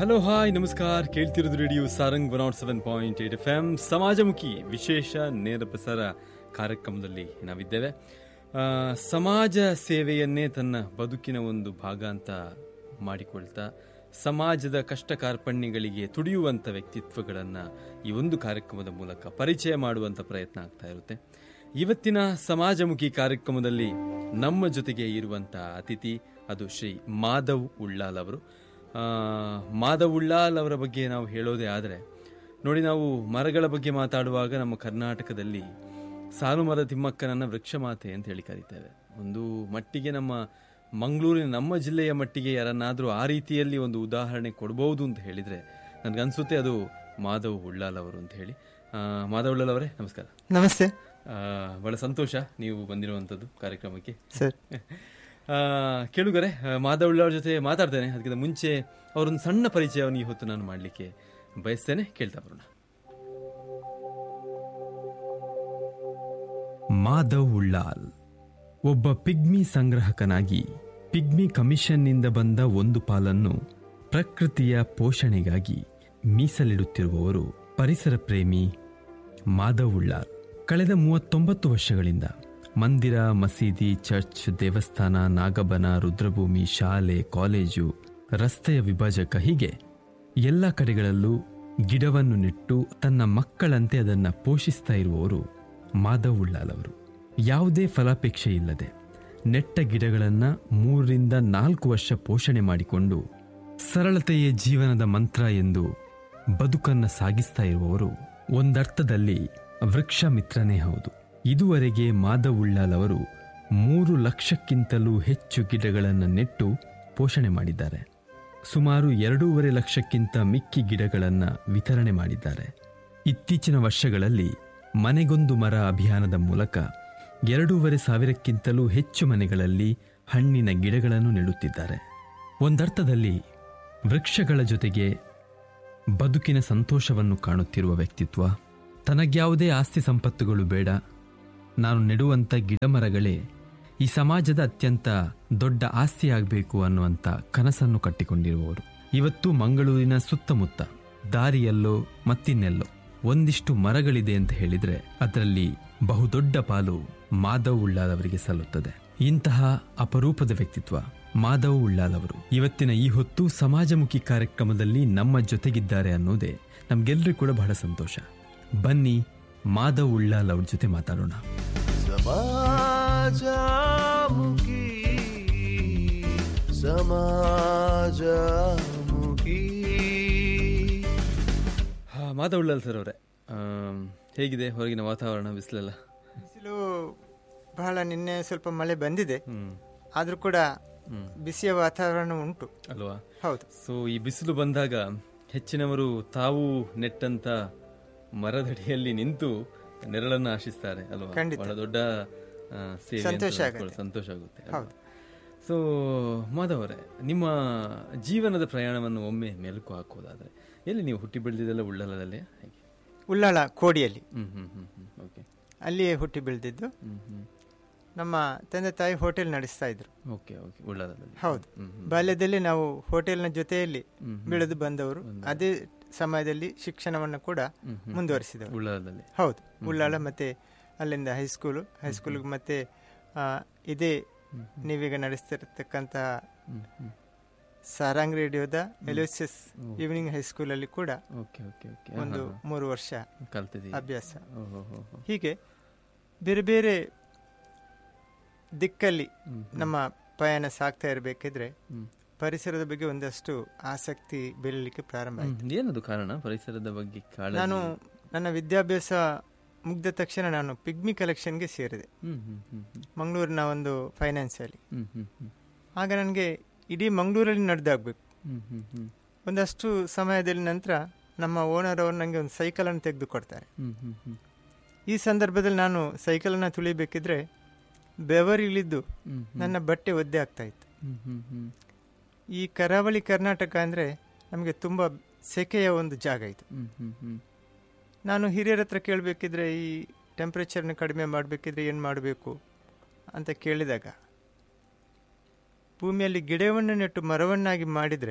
Hello hi ನಮಸ್ಕಾರ ಕೇಳ್ತಿರೋದು radio Sarang one nought seven point eight F M ಸಮಾಜಮುಖಿ ವಿಶೇಷ ನೇರ ಪ್ರಸಾರ ಕಾರ್ಯಕ್ರಮದಲ್ಲಿ ನಾವಿದ್ದೇವೆ ಆ, ಸಮಾಜ ಸೇವೆಯನ್ನೇ ತನ್ನ ಬದುಕಿನ ಒಂದು ಭಾಗ ಅಂತ ಮಾಡಿಕೊಳ್ತಾ ಸಮಾಜದ ಕಷ್ಟ ಕಾರ್ಪಣ್ಯಗಳಿಗೆ ತುಡಿಯುವಂಥ ವ್ಯಕ್ತಿತ್ವಗಳನ್ನು ಈ ಒಂದು ಕಾರ್ಯಕ್ರಮದ ಮೂಲಕ ಪರಿಚಯ ಮಾಡುವಂಥ ಪ್ರಯತ್ನ ಆಗ್ತಾ ಇರುತ್ತೆ ಇವತ್ತಿನ ಸಮಾಜಮುಖಿ ಕಾರ್ಯಕ್ರಮದಲ್ಲಿ ನಮ್ಮ ಜೊತೆಗೆ ಇರುವಂಥ ಅತಿಥಿ ಅದು ಶ್ರೀ ಮಾಧವ್ ಉಳ್ಳಾಲ್ ಅವರು ಆ, ಮಾಧವ್ ಉಳ್ಳಾಲ್ ಅವರ ಬಗ್ಗೆ ನಾವು ಹೇಳೋದೇ ಆದರೆ ನೋಡಿ ನಾವು ಮರಗಳ ಬಗ್ಗೆ ಮಾತಾಡುವಾಗ ನಮ್ಮ ಕರ್ನಾಟಕದಲ್ಲಿ ಸಾಲು ಮರದ ತಿಮ್ಮಕ್ಕನನ್ನ ವೃಕ್ಷ ಮಾತೆ ಅಂತ ಹೇಳಿ ಕರೀತೇವೆ ಒಂದು ಮಟ್ಟಿಗೆ ನಮ್ಮ ಮಂಗಳೂರಿನ ನಮ್ಮ ಜಿಲ್ಲೆಯ ಮಟ್ಟಿಗೆ ಯಾರನ್ನಾದರೂ ಆ ರೀತಿಯಲ್ಲಿ ಒಂದು ಉದಾಹರಣೆ ಕೊಡಬಹುದು ಅಂತ ಹೇಳಿದ್ರೆ ನನಗನ್ಸುತ್ತೆ ಅದು ಮಾಧವ್ ಉಳ್ಳಾಲ್ ಅವರು ಅಂತ ಹೇಳಿ ಆ, ಮಾಧವ್ ಉಳ್ಳಾಲ್ ಅವರೇ ನಮಸ್ಕಾರ ನಮಸ್ತೆ ಆ, ಬಹಳ ಸಂತೋಷ ನೀವು ಬಂದಿರುವಂಥದ್ದು ಕಾರ್ಯಕ್ರಮಕ್ಕೆ ಸರ್ ಆ, ಕೇಳುಗರೆ ಆ, ಮಾಧವ್ ಉಳ್ಳಾಳ್ ಜೊತೆ ಮಾತಾಡ್ತೇನೆ ಅದಕ್ಕಿಂತ ಮುಂಚೆ ಅವರೊಂದು ಸಣ್ಣ ಪರಿಚಯವನ್ನು ಈ ಹೊತ್ತು ನಾನು ಮಾಡಲಿಕ್ಕೆ ಬಯಸ್ತೇನೆ ಕೇಳ್ತಾ ಬರೋಣ ಮಾಧವ್ ಉಳ್ಳಾಲ್ ಒಬ್ಬ ಪಿಗ್ಮಿ ಸಂಗ್ರಹಕನಾಗಿ ಪಿಗ್ಮಿ ಕಮಿಷನ್ನಿಂದ ಬಂದ ಒಂದು ಪಾಲನ್ನು ಪ್ರಕೃತಿಯ ಪೋಷಣೆಗಾಗಿ ಮೀಸಲಿಡುತ್ತಿರುವವರು ಪರಿಸರ ಪ್ರೇಮಿ ಮಾಧವ್ ಉಳ್ಳಾಲ್ ಕಳೆದ ಮೂವತ್ತೊಂಬತ್ತು ವರ್ಷಗಳಿಂದ ಮಂದಿರ ಮಸೀದಿ ಚರ್ಚ್ ದೇವಸ್ಥಾನ ನಾಗಬನ ರುದ್ರಭೂಮಿ ಶಾಲೆ ಕಾಲೇಜು ರಸ್ತೆಯ ವಿಭಜಕ ಹೀಗೆ ಎಲ್ಲ ಕಡೆಗಳಲ್ಲೂ ಗಿಡವನ್ನು ನೆಟ್ಟು ತನ್ನ ಮಕ್ಕಳಂತೆ ಅದನ್ನು ಪೋಷಿಸ್ತಾ ಇರುವವರು ಮಾಧವ್ ಉಳ್ಳಾಲ್ ಅವರು ಯಾವುದೇ ಫಲಾಪೇಕ್ಷೆ ಇಲ್ಲದೆ ನೆಟ್ಟ ಗಿಡಗಳನ್ನು ಮೂರರಿಂದ ನಾಲ್ಕು ವರ್ಷ ಪೋಷಣೆ ಮಾಡಿಕೊಂಡು ಸರಳತೆಯೇ ಜೀವನದ ಮಂತ್ರ ಎಂದು ಬದುಕನ್ನು ಸಾಗಿಸ್ತಾ ಇರುವವರು ಒಂದರ್ಥದಲ್ಲಿ ವೃಕ್ಷ ಮಿತ್ರನೇ ಹೌದು ಇದುವರೆಗೆ ಮಾಧವ್ ಉಳ್ಳಾಲ್ ಅವರು ಮೂರು ಲಕ್ಷಕ್ಕಿಂತಲೂ ಹೆಚ್ಚು ಗಿಡಗಳನ್ನು ನೆಟ್ಟು ಪೋಷಣೆ ಮಾಡಿದ್ದಾರೆ ಸುಮಾರು ಎರಡೂವರೆ ಲಕ್ಷಕ್ಕಿಂತ ಮಿಕ್ಕಿ ಗಿಡಗಳನ್ನು ವಿತರಣೆ ಮಾಡಿದ್ದಾರೆ ಇತ್ತೀಚಿನ ವರ್ಷಗಳಲ್ಲಿ ಮನೆಗೊಂದು ಮರ ಅಭಿಯಾನದ ಮೂಲಕ ಎರಡೂವರೆ ಸಾವಿರಕ್ಕಿಂತಲೂ ಹೆಚ್ಚು ಮನೆಗಳಲ್ಲಿ ಹಣ್ಣಿನ ಗಿಡಗಳನ್ನು ನೆಡುತ್ತಿದ್ದಾರೆ ಒಂದರ್ಥದಲ್ಲಿ ವೃಕ್ಷಗಳ ಜೊತೆಗೆ ಬದುಕಿನ ಸಂತೋಷವನ್ನು ಕಾಣುತ್ತಿರುವ ವ್ಯಕ್ತಿತ್ವ ತನಗ್ಯಾವುದೇ ಆಸ್ತಿ ಸಂಪತ್ತುಗಳು ಬೇಡ ನಾನು ನೆಡುವಂಥ ಗಿಡಮರಗಳೇ ಈ ಸಮಾಜದ ಅತ್ಯಂತ ದೊಡ್ಡ ಆಸ್ತಿಯಾಗಬೇಕು ಅನ್ನುವಂಥ ಕನಸನ್ನು ಕಟ್ಟಿಕೊಂಡಿರುವವರು ಇವತ್ತು ಮಂಗಳೂರಿನ ಸುತ್ತಮುತ್ತ ದಾರಿಯಲ್ಲೋ ಮತ್ತಿನ್ನೆಲ್ಲೋ ಒಂದಿಷ್ಟು ಮರಗಳಿದೆ ಅಂತ ಹೇಳಿದ್ರೆ ಅದರಲ್ಲಿ ಬಹುದೊಡ್ಡ ಪಾಲು ಮಾಧವ್ ಉಳ್ಳಾಲ್ ಅವರಿಗೆ ಸಲ್ಲುತ್ತದೆ ಇಂತಹ ಅಪರೂಪದ ವ್ಯಕ್ತಿತ್ವ ಮಾಧವ್ ಉಳ್ಳಾಲ್ ಅವರು ಇವತ್ತಿನ ಈ ಹೊತ್ತು ಸಮಾಜಮುಖಿ ಕಾರ್ಯಕ್ರಮದಲ್ಲಿ ನಮ್ಮ ಜೊತೆಗಿದ್ದಾರೆ ಅನ್ನೋದೇ ನಮ್ಗೆಲ್ರಿಗೂ ಕೂಡ ಬಹಳ ಸಂತೋಷ ಬನ್ನಿ ಮಾಧವ್ ಉಳ್ಳಾಲ್ ಅವ್ರ ಜೊತೆ ಮಾತಾಡೋಣ ಸಮಾಜಮುಖಿ ಸಮಾಜಮುಖಿ ಹಾ, ಮಾಧವ್ ಉಳ್ಳಾಲ್ ಸರ್ ಅವರೇ ಆಮ್, ಹೇಗಿದೆ ಹೊರಗಿನ ವಾತಾವರಣ ಬಿಸಿಲೆಲ್ಲ ಬಿಸಿಲು ಬಹಳ ನಿನ್ನೆ ಸ್ವಲ್ಪ ಮಳೆ ಬಂದಿದೆ ಹ್ಮ್ ಆದ್ರೂ ಕೂಡ ಬಿಸಿಯ ವಾತಾವರಣ ಉಂಟು ಅಲ್ವಾ ಹೌದು ಸೊ ಈ ಬಿಸಿಲು ಬಂದಾಗ ಹೆಚ್ಚಿನವರು ತಾವು ನೆಟ್ಟಂತ ಮರದಡಿಯಲ್ಲಿ ನಿಂತು ನೆರಳನ್ನು ಆಶಿಸ್ತಾರೆ ಅಲ್ವಾ ಖಂಡಿತ. ಬಹಳ ದೊಡ್ಡ ಆ, ಸೇವೆ ಅಂತ ಸಂತೋಷ ಅನ್ಕೊಳ್ಳಿ- ಆಗುತ್ತೆ. ಸಂತೋಷ ಆಗುತ್ತೆ ಹೌದು. ಸೊ ಮಾಧವರೇ ನಿಮ್ಮ ಜೀವನದ ಪ್ರಯಾಣವನ್ನು ಒಮ್ಮೆ ಮೆಲುಕು ಹಾಕೋದಾದ್ರೆ ಎಲ್ಲಿ ನೀವು ಹುಟ್ಟಿ ಬೆಳೆದಿದ್ದೆಲ್ಲ ಉಳ್ಳಲದಲ್ಲೇ ಹೇಗೆ ಉಳ್ಳಾಳ ಕೋಡಿಯಲ್ಲಿ ಹ್ಮ್ ಹ್ಮ್ ಹ್ಮ್ ಹ್ಮ್ ಓಕೆ ಅಲ್ಲಿಯೇ ಹುಟ್ಟಿ ಬೆಳೆದಿದ್ದು ಹ್ಮ್ ಹ್ಮ್ ನಮ್ಮ ತಂದೆ ತಾಯಿ ಹೋಟೆಲ್ ನಡೆಸ್ತಾ ಇದ್ರು ಓಕೆ ಓಕೆ ಉಳ್ಳಲದಲ್ಲಿ ಹೌದು ಹ್ಮ್ ಹ್ಮ್ ಬಾಲ್ಯದಲ್ಲಿ ನಾವು ಹೋಟೆಲ್ನ ಜೊತೆಯಲ್ಲಿ ಹ್ಮ್. ಬೆಳೆದು ಬಂದವರು ಅದೇ ಸಮಯದಲ್ಲಿ ಶಿಕ್ಷಣವನ್ನು ಕೂಡ ಹ್ಮ್ ಹ್ಮ್. ಮುಂದುವರಿಸಿದವರು ಉಳ್ಳಲದಲ್ಲಿ ಹೌದು ಉಳ್ಳಾಳ ಮತ್ತೆ ಅಲ್ಲಿಂದ ಹೈಸ್ಕೂಲು ಹೈಸ್ಕೂಲ್ಗೆ ಮತ್ತೆ ಆ, ಇದೇ ನೀವೀಗ ನಡೆಸ್ತಿರತಕ್ಕಂಥ ಹ್ಮ್ ಹ್ಮ್ ಸಾರಂಗ್ ರೇಡಿಯೋದ ಎಲೋಸಿಯಸ್ ಈವ್ನಿಂಗ್ ಹೈಸ್ಕೂಲಲ್ಲಿ ಕೂಡ ಓಕೆ ಓಕೆ ಓಕೆ ಒಂದು ಮೂರು ವರ್ಷ ಕಲ್ತಿದ್ದೀವಿ ಅಭ್ಯಾಸ ಓಹೋ ಹೋ ಹೋ ಹೀಗೆ ಬೇರೆ ಬೇರೆ ದಿಕ್ಕಲ್ಲಿ ಹ್ಮ್ ನಮ್ಮ ಪಯಣ ಸಾಗ್ತಾ ಇರಬೇಕಿದ್ರೆ ಹ್ಮ್ ಪರಿಸರದ ಬಗ್ಗೆ ಒಂದಷ್ಟು ಆಸಕ್ತಿ ಬೆಳೀಲಿಕ್ಕೆ ಪ್ರಾರಂಭ ಆಯಿತು ಹ್ಮ್. ಏನದು ಕಾರಣ ಪರಿಸರದ ಬಗ್ಗೆ ಕಾಳಜಿ ನಾನು ನನ್ನ ವಿದ್ಯಾಭ್ಯಾಸ ಮುಗ್ದ ತಕ್ಷಣ ನಾನು ಪಿಗ್ಮಿ ಕಲೆಕ್ಷನ್ಗೆ ಸೇರಿದೆ ಹ್ಮ್ ಹ್ಮ್ ಹ್ಮ್ ಹ್ಮ್ ಮಂಗಳೂರಿನ ಒಂದು ಫೈನಾನ್ಸಲ್ಲಿ ಹ್ಮ್ ಹ್ಮ್ ಹ್ಮ್ ಆಗ ನನಗೆ ಇಡೀ ಮಂಗಳೂರಲ್ಲಿ ನಡೆದಾಗಬೇಕು ಹ್ಮ್ ಹ್ಮ್ ಹ್ಮ್ ಒಂದಷ್ಟು ಸಮಯದಲ್ಲಿ ನಂತರ ನಮ್ಮ ಓನರ್ ಅವರು ನನಗೆ ಒಂದು ಸೈಕಲನ್ನು ತೆಗೆದು ಕೊಡ್ತಾರೆ ಹ್ಮ್ ಹ್ಮ್ ಹ್ಮ್ ಈ ಸಂದರ್ಭದಲ್ಲಿ ನಾನು ಸೈಕಲನ್ನು ತುಳಿಬೇಕಿದ್ರೆ ಬೆವರಿಳಿದ್ದು ಹ್ಮ್ ನನ್ನ ಬಟ್ಟೆ ಒದ್ದೆ ಆಗ್ತಾ ಇತ್ತು ಹ್ಮ್ ಹ್ಮ್ ಹ್ಮ್ ಈ ಕರಾವಳಿ ಕರ್ನಾಟಕ ಅಂದರೆ ನಮಗೆ ತುಂಬ ಸೆಕೆಯ ಒಂದು ಜಾಗ ಇದು ಹ್ಮ್ ಹ್ಮ್ ಹ್ಮ್ ನಾನು ಹಿರಿಯರ ಹತ್ರ ಕೇಳಬೇಕಿದ್ರೆ ಈ ಟೆಂಪ್ರೇಚರ್ನ ಕಡಿಮೆ ಮಾಡಬೇಕಿದ್ರೆ ಏನು ಮಾಡಬೇಕು ಅಂತ ಕೇಳಿದಾಗ ಭೂಮಿಯಲ್ಲಿ ಗಿಡವನ್ನು ನೆಟ್ಟು ಮರವನ್ನಾಗಿ ಮಾಡಿದರೆ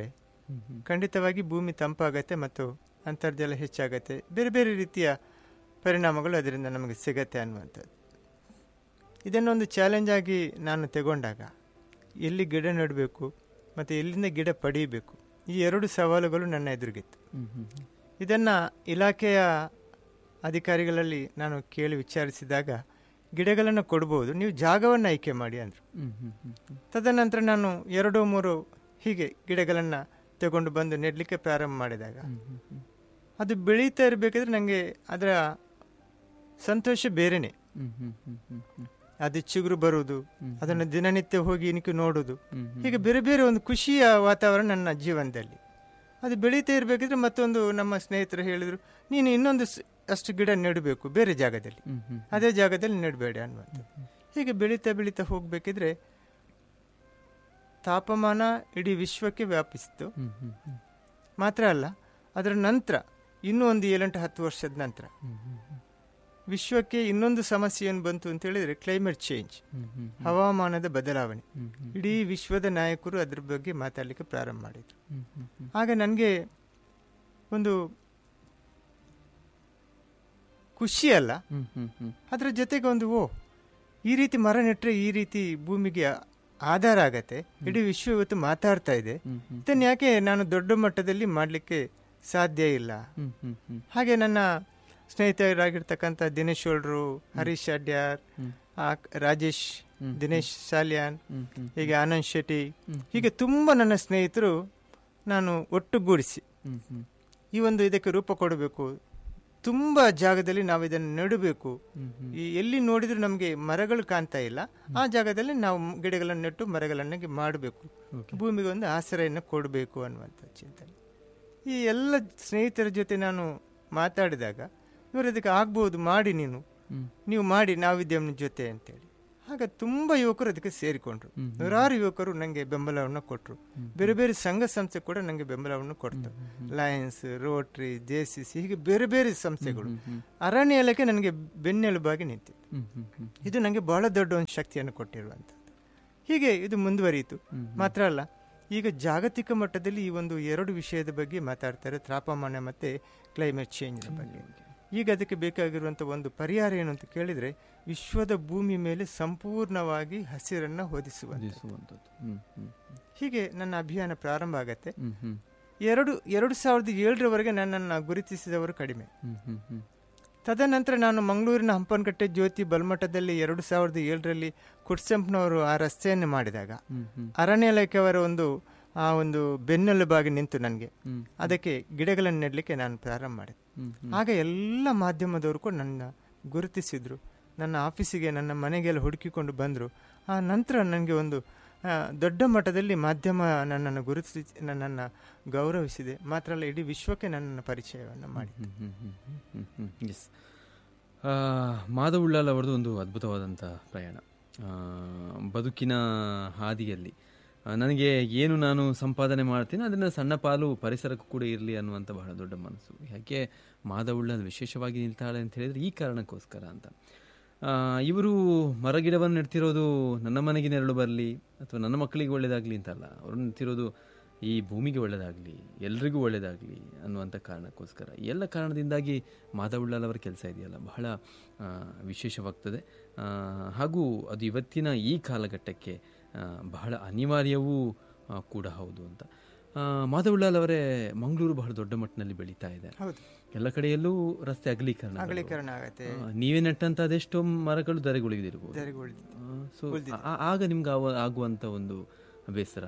ಖಂಡಿತವಾಗಿ ಭೂಮಿ ತಂಪಾಗತ್ತೆ ಮತ್ತು ಅಂತರ್ಜಲ ಹೆಚ್ಚಾಗತ್ತೆ ಬೇರೆ ಬೇರೆ ರೀತಿಯ ಪರಿಣಾಮಗಳು ಅದರಿಂದ ನಮಗೆ ಸಿಗತ್ತೆ ಅನ್ನುವಂಥದ್ದು ಇದನ್ನೊಂದು ಚಾಲೆಂಜ್ ಆಗಿ ನಾನು ತಗೊಂಡಾಗ ಎಲ್ಲಿ ಗಿಡ ನೆಡಬೇಕು ಮತ್ತು ಎಲ್ಲಿಂದ ಗಿಡ ಪಡೀಬೇಕು ಈ ಎರಡು ಸವಾಲುಗಳು ನನ್ನ ಎದುರಿಗಿತ್ತು ಇದನ್ನು ಇಲಾಖೆಯ ಅಧಿಕಾರಿಗಳಲ್ಲಿ ನಾನು ಕೇಳಿ ವಿಚಾರಿಸಿದಾಗ ಗಿಡಗಳನ್ನು ಕೊಡ್ಬೋದು ನೀವು ಜಾಗವನ್ನು ಆಯ್ಕೆ ಮಾಡಿ ಅಂದರು ತದನಂತರ ನಾನು ಎರಡು ಮೂರು ಹೀಗೆ ಗಿಡಗಳನ್ನು ತಗೊಂಡು ಬಂದು ನೆಡಲಿಕ್ಕೆ ಪ್ರಾರಂಭ ಮಾಡಿದಾಗ ಅದು ಬೆಳೀತಾ ಇರಬೇಕಾದ್ರೆ ನನಗೆ ಅದರ ಸಂತೋಷ ಬೇರೆನೆ ಅದು ಚಿಗುರು ಬರುವುದು ಅದನ್ನು ದಿನನಿತ್ಯ ಹೋಗಿ ಇನಿಕೆ ನೋಡುವುದು ಹೀಗೆ ಬೇರೆ ಬೇರೆ ಒಂದು ಖುಷಿಯ ವಾತಾವರಣ ನನ್ನ ಜೀವನದಲ್ಲಿ ಅದು ಬೆಳೀತಾ ಇರಬೇಕಿದ್ರೆ ಮತ್ತೊಂದು ನಮ್ಮ ಸ್ನೇಹಿತರು ಹೇಳಿದರು ನೀನು ಇನ್ನೊಂದು ಸ್- ಅಷ್ಟು ಗಿಡ ನೆಡಬೇಕು ಬೇರೆ ಜಾಗದಲ್ಲಿ ಅದೇ ಜಾಗದಲ್ಲಿ ನೆಡಬೇಡ ಅನ್ನುವಂಥದ್ದು ಹೀಗೆ ಬೆಳೀತಾ ಬೆಳೀತಾ ಹೋಗಬೇಕಿದ್ರೆ ತಾಪಮಾನ ಇಡೀ ವಿಶ್ವಕ್ಕೆ ವ್ಯಾಪಿಸಿತು ಮಾತ್ರ ಅಲ್ಲ ಅದರ ನಂತರ ಇನ್ನೂ ಒಂದು ಏಳೆಂಟು ಹತ್ತು ವರ್ಷದ ನಂತರ ವಿಶ್ವಕ್ಕೆ ಇನ್ನೊಂದು ಸಮಸ್ಯೆ ಏನು ಬಂತು ಅಂತ ಹೇಳಿದ್ರೆ ಕ್ಲೈಮೇಟ್ ಚೇಂಜ್ ಹವಾಮಾನದ ಬದಲಾವಣೆ ಇಡೀ ವಿಶ್ವದ ನಾಯಕರು ಅದ್ರ ಬಗ್ಗೆ ಮಾತಾಡಲಿಕ್ಕೆ ಪ್ರಾರಂಭ ಮಾಡಿದರು ಆಗ ನನಗೆ ಒಂದು ಖುಷಿ ಅಲ್ಲ ಅದರ ಜೊತೆಗೆ ಒಂದು ಓ ಈ ರೀತಿ ಮರ ನೆಟ್ಟರೆ ಈ ರೀತಿ ಭೂಮಿಗೆ ಆಧಾರ ಆಗತ್ತೆ ಇಡೀ ವಿಶ್ವ ಇವತ್ತು ಮಾತಾಡ್ತಾ ಇದೆ ಇದನ್ನು ಯಾಕೆ ನಾನು ದೊಡ್ಡ ಮಟ್ಟದಲ್ಲಿ ಮಾಡಲಿಕ್ಕೆ ಸಾಧ್ಯ ಇಲ್ಲ ಹಾಗೆ ನನ್ನ ಸ್ನೇಹಿತರಾಗಿರ್ತಕ್ಕಂಥ ದಿನೇಶ್ ಹೋಳ್ರು ಹರೀಶ್ ಅಡ್ಯಾರ್ ಆ, ರಾಜೇಶ್ ದಿನೇಶ್ ಸಾಲ್ಯಾನ್ ಹೀಗೆ ಆನಂದ್ ಶೆಟ್ಟಿ ಹೀಗೆ ತುಂಬ ನನ್ನ ಸ್ನೇಹಿತರು ನಾನು ಒಟ್ಟುಗೂಡಿಸಿ ಈ ಒಂದು ಇದಕ್ಕೆ ರೂಪ ಕೊಡಬೇಕು ತುಂಬ ಜಾಗದಲ್ಲಿ ನಾವು ಇದನ್ನು ನೆಡಬೇಕು ಈ ಎಲ್ಲಿ ನೋಡಿದ್ರು ನಮಗೆ ಮರಗಳು ಕಾಣ್ತಾ ಇಲ್ಲ ಆ ಜಾಗದಲ್ಲಿ ನಾವು ಗಿಡಗಳನ್ನು ನೆಟ್ಟು ಮರಗಳನ್ನಾಗಿ ಮಾಡಬೇಕು ಭೂಮಿಗೆ ಒಂದು ಆಶ್ರಯನ ಕೊಡಬೇಕು ಅನ್ನುವಂಥ ಚಿಂತನೆ ಈ ಎಲ್ಲ ಸ್ನೇಹಿತರ ಜೊತೆ ನಾನು ಮಾತಾಡಿದಾಗ ಇವರು ಅದಕ್ಕೆ ಆಗ್ಬೋದು ಮಾಡಿ ನೀನು ನೀವು ಮಾಡಿ ನಾವಿದ್ದೇವೆ ನಿಮ್ಮ ಜೊತೆ ಅಂತೇಳಿ ಆಗ ತುಂಬ ಯುವಕರು ಅದಕ್ಕೆ ಸೇರಿಕೊಂಡ್ರು ನೂರಾರು ಯುವಕರು ನನಗೆ ಬೆಂಬಲವನ್ನು ಕೊಟ್ಟರು ಬೇರೆ ಬೇರೆ ಸಂಘ ಸಂಸ್ಥೆ ಕೂಡ ನನಗೆ ಬೆಂಬಲವನ್ನು ಕೊಡ್ತು lions rotary J C C ಹೀಗೆ ಬೇರೆ ಬೇರೆ ಸಂಸ್ಥೆಗಳು ಅರಣ್ಯ ಇಲಾಖೆ ನನಗೆ ಬೆನ್ನೆಲುಬಾಗಿ ನಿಂತಿತ್ತು ಇದು ನನಗೆ ಬಹಳ ದೊಡ್ಡ ಒಂದು ಶಕ್ತಿಯನ್ನು ಕೊಟ್ಟಿರುವಂಥದ್ದು ಹೀಗೆ ಇದು ಮುಂದುವರಿಯಿತು ಮಾತ್ರ ಅಲ್ಲ ಈಗ ಜಾಗತಿಕ ಮಟ್ಟದಲ್ಲಿ ಈ ಒಂದು ಎರಡು ವಿಷಯದ ಬಗ್ಗೆ ಮಾತಾಡ್ತಾರೆ ತಾಪಮಾನ ಮತ್ತೆ ಕ್ಲೈಮೇಟ್ ಚೇಂಜ್ ಬಗ್ಗೆ ಈಗ ಅದಕ್ಕೆ ಬೇಕಾಗಿರುವಂಥ ಒಂದು ಪರಿಹಾರ ಏನು ಅಂತ ಕೇಳಿದ್ರೆ ವಿಶ್ವದ ಭೂಮಿ ಮೇಲೆ ಸಂಪೂರ್ಣವಾಗಿ ಹಸಿರನ್ನ ಹೊದಿಸುವಂಥದ್ದು ಹೀಗೆ ನನ್ನ ಅಭಿಯಾನ ಪ್ರಾರಂಭ ಆಗತ್ತೆ ಎರಡು ಎರಡು ಸಾವಿರದ ಏಳರವರೆಗೆ ನನ್ನನ್ನು ಗುರುತಿಸಿದವರು ಕಡಿಮೆ ತದನಂತರ ನಾನು ಮಂಗಳೂರಿನ ಹಂಪನಕಟ್ಟೆ ಜ್ಯೋತಿ ಬಲ್ಮಠದಲ್ಲಿ ಎರಡು ಸಾವಿರದ ಏಳರಲ್ಲಿ ಕುಟ್ಸಂಪ್ನವರು ಆ ರಸ್ತೆಯನ್ನು ಮಾಡಿದಾಗ ಅರಣ್ಯ ಇಲಾಖೆಯವರ ಒಂದು ಆ ಒಂದು ಬೆನ್ನೆಲುಬಾಗಿ ನಿಂತು ನನಗೆ ಅದಕ್ಕೆ ಗಿಡಗಳನ್ನು ನೆಡಲಿಕ್ಕೆ ನಾನು ಪ್ರಾರಂಭ ಮಾಡಿದೆ ಆಗ ಎಲ್ಲ ಮಾಧ್ಯಮದವರು ಕೂಡ ನನ್ನ ಗುರುತಿಸಿದ್ರು ನನ್ನ ಆಫೀಸಿಗೆ ನನ್ನ ಮನೆಗೆಲ್ಲ ಹುಡುಕಿಕೊಂಡು ಬಂದರು ಆ ನಂತರ ನನಗೆ ಒಂದು ಆ, ದೊಡ್ಡ ಮಟ್ಟದಲ್ಲಿ ಮಾಧ್ಯಮ ನನ್ನನ್ನು ಗುರುತಿಸಿ ನನ್ನನ್ನು ಗೌರವಿಸಿದೆ ಮಾತ್ರ ಅಲ್ಲ ಇಡೀ ವಿಶ್ವಕ್ಕೆ ನನ್ನನ್ನು ಪರಿಚಯವನ್ನು ಮಾಡಿ ಎಸ್ ಮಾಧವುಳ್ಳಾಲ್ ಅವರದು ಒಂದು ಅದ್ಭುತವಾದಂಥ ಪ್ರಯಾಣ ಆ, ಬದುಕಿನ ಹಾದಿಯಲ್ಲಿ ಆ, ನನಗೆ ಏನು ನಾನು ಸಂಪಾದನೆ ಮಾಡ್ತೀನಿ ಅದನ್ನು ಸಣ್ಣ ಪಾಲು ಪರಿಸರಕ್ಕೂ ಕೂಡ ಇರಲಿ ಅನ್ನುವಂಥ ಬಹಳ ದೊಡ್ಡ ಮನಸ್ಸು ಯಾಕೆ ಮಾಧವುಳ್ಳಾಲ್ ವಿಶೇಷವಾಗಿ ನಿಲ್ತಾಳೆ ಅಂತ ಹೇಳಿದರೆ ಈ ಕಾರಣಕ್ಕೋಸ್ಕರ ಅಂತ ಆ, ಇವರು ಮರಗಿಡವನ್ನು ನೆಡ್ತಿರೋದು ನನ್ನ ಮನೆಗೆ ನೆರಳು ಬರಲಿ ಅಥವಾ ನನ್ನ ಮಕ್ಕಳಿಗೆ ಒಳ್ಳೇದಾಗಲಿ ಅಂತಲ್ಲ ಅವರು ನೆಡ್ತಿರೋದು ಈ ಭೂಮಿಗೆ ಒಳ್ಳೆಯದಾಗಲಿ ಎಲ್ರಿಗೂ ಒಳ್ಳೆಯದಾಗಲಿ ಅನ್ನುವಂಥ ಕಾರಣಕ್ಕೋಸ್ಕರ ಈ ಎಲ್ಲ ಕಾರಣದಿಂದಾಗಿ ಮಾಧವುಳ್ಳಾಲ್ ಅವರ ಕೆಲಸ ಇದೆಯಲ್ಲ ಬಹಳ ಆ, ವಿಶೇಷವಾಗ್ತದೆ ಆ, ಹಾಗೂ ಅದು ಇವತ್ತಿನ ಈ ಕಾಲಘಟ್ಟಕ್ಕೆ ಆ, ಬಹಳ ಅನಿವಾರ್ಯವೂ ಆ, ಕೂಡ ಹೌದು ಅಂತ ಆ, ಮಾಧವುಳ್ಳಾಲ್ ಅವರೇ ಮಂಗಳೂರು ಬಹಳ ದೊಡ್ಡ ಮಟ್ಟಿನಲ್ಲಿ ಬೆಳೀತಾ ಇದೆ ಹೌದು ಎಲ್ಲ ಕಡೆಯಲ್ಲೂ ರಸ್ತೆ ಅಗಲೀಕರಣ ಅಗಲೀಕರಣ ಆಗತ್ತೆ ನೀವೇ ನೆಟ್ಟಂತ ಅದೆಷ್ಟೋ ಮರಗಳು ಧರೆಗುಳಿದಿರ್ಬೋದು ಧರೆಗುಳಿದಿದೆ. ಸೊ ಆಗ ನಿಮ್ಗೆ ಆವ- ಆಗುವಂತ ಒಂದು ಬೇಸರ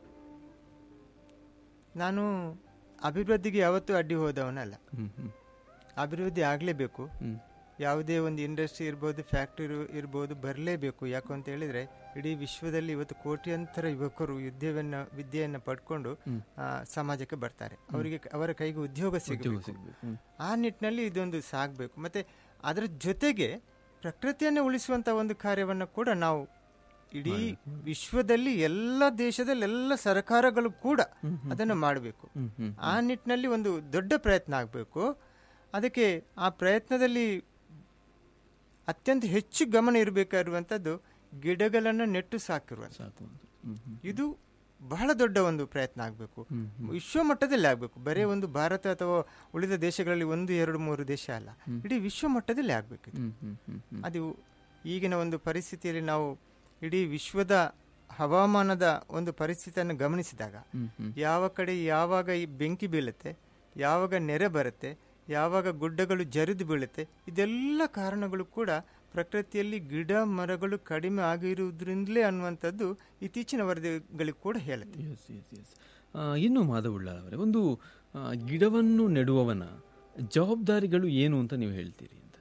ನಾನು ಅಭಿವೃದ್ಧಿಗೆ ಯಾವತ್ತೂ ಅಡ್ಡಿ ಹೋದವನಲ್ಲ ಹ್ಮ್ ಹ್ಮ್ ಅಭಿವೃದ್ಧಿ ಆಗಲೇಬೇಕು ಹ್ಮ್ ಯಾವುದೇ ಒಂದು ಇಂಡಸ್ಟ್ರಿ ಇರ್ಬೋದು ಫ್ಯಾಕ್ಟರಿ ಇರ್ಬೋದು ಬರಲೇಬೇಕು ಯಾಕೆ ಅಂತ ಹೇಳಿದ್ರೆ ಇಡೀ ವಿಶ್ವದಲ್ಲಿ ಇವತ್ತು ಕೋಟ್ಯಾಂತರ ಯುವಕರು ವಿದ್ಯೆಯನ್ನು ವಿದ್ಯೆಯನ್ನು ಪಡ್ಕೊಂಡು ಆ, ಸಮಾಜಕ್ಕೆ ಬರ್ತಾರೆ ಅವರಿಗೆ ಅವರ ಕೈಗೆ ಉದ್ಯೋಗ ಸಿಗಬೇಕು ಸಿಗ್ಬೇಕು. ಹ್ಮ್. ಆ ನಿಟ್ಟಿನಲ್ಲಿ ಇದೊಂದು ಸಾಗಬೇಕು ಮತ್ತೆ ಅದರ ಜೊತೆಗೆ ಪ್ರಕೃತಿಯನ್ನು ಉಳಿಸುವಂತ ಒಂದು ಕಾರ್ಯವನ್ನು ಕೂಡ ನಾವು ಇಡೀ ವಿಶ್ವದಲ್ಲಿ ಎಲ್ಲ ದೇಶದಲ್ಲಿ ಎಲ್ಲ ಸರ್ಕಾರಗಳು ಕೂಡ ಅದನ್ನು ಮಾಡಬೇಕು ಹ್ಮ್ ಹ್ಮ್ ಆ ನಿಟ್ಟಿನಲ್ಲಿ ಒಂದು ದೊಡ್ಡ ಪ್ರಯತ್ನ ಆಗಬೇಕು ಅದಕ್ಕೆ ಆ ಪ್ರಯತ್ನದಲ್ಲಿ ಅತ್ಯಂತ ಹೆಚ್ಚು ಗಮನ ಇರಬೇಕಾಗಿರುವಂಥದ್ದು ಗಿಡಗಳನ್ನು ನೆಟ್ಟು ಸಾಕಿರುವಂಥ ಸಾಕು ಅಂತ. ಹ್ಮ್ ಹ್ಮ್ ಇದು ಬಹಳ ದೊಡ್ಡ ಒಂದು ಪ್ರಯತ್ನ ಆಗಬೇಕು ವಿಶ್ವ ಮಟ್ಟದಲ್ಲಿ ಆಗಬೇಕು ಬರೀ ಒಂದು ಭಾರತ ಅಥವಾ ಉಳಿದ ದೇಶಗಳಲ್ಲಿ ಒಂದು ಎರಡು ಮೂರು ದೇಶ ಅಲ್ಲ ಇಡೀ ವಿಶ್ವ ಮಟ್ಟದಲ್ಲಿ ಆಗಬೇಕು ಹ್ಮ್ ಹ್ಮ್ ಹ್ಮ್ ಹ್ಮ್ ಅದು ಈಗಿನ ಒಂದು ಪರಿಸ್ಥಿತಿಯಲ್ಲಿ ನಾವು ಇಡೀ ವಿಶ್ವದ ಹವಾಮಾನದ ಒಂದು ಪರಿಸ್ಥಿತಿಯನ್ನು ಗಮನಿಸಿದಾಗ ಹ್ಮ್ ಹ್ಮ್ ಯಾವ ಕಡೆ ಯಾವಾಗ ಈ ಬೆಂಕಿ ಬೀಳುತ್ತೆ ಯಾವಾಗ ನೆರೆ ಬರುತ್ತೆ ಯಾವಾಗ ಗುಡ್ಡಗಳು ಜರಿದು ಬೀಳುತ್ತೆ ಇದೆಲ್ಲ ಕಾರಣಗಳು ಕೂಡ ಪ್ರಕೃತಿಯಲ್ಲಿ ಗಿಡ ಮರಗಳು ಕಡಿಮೆ ಆಗಿರುವುದರಿಂದಲೇ ಅನ್ನುವಂಥದ್ದು ಇತ್ತೀಚಿನ ವರದಿಗಳಿಗೆ ಕೂಡ ಹೇಳುತ್ತೆ ಎಸ್ ಎಸ್ ಎಸ್ ಇನ್ನು ಮಾಧವುಳ್ಳ ಅವರೇ ಒಂದು ಆ, ಗಿಡವನ್ನು ನೆಡುವವನ ಜವಾಬ್ದಾರಿಗಳು ಏನು ಅಂತ ನೀವು ಹೇಳ್ತೀರಿ ಅಂತ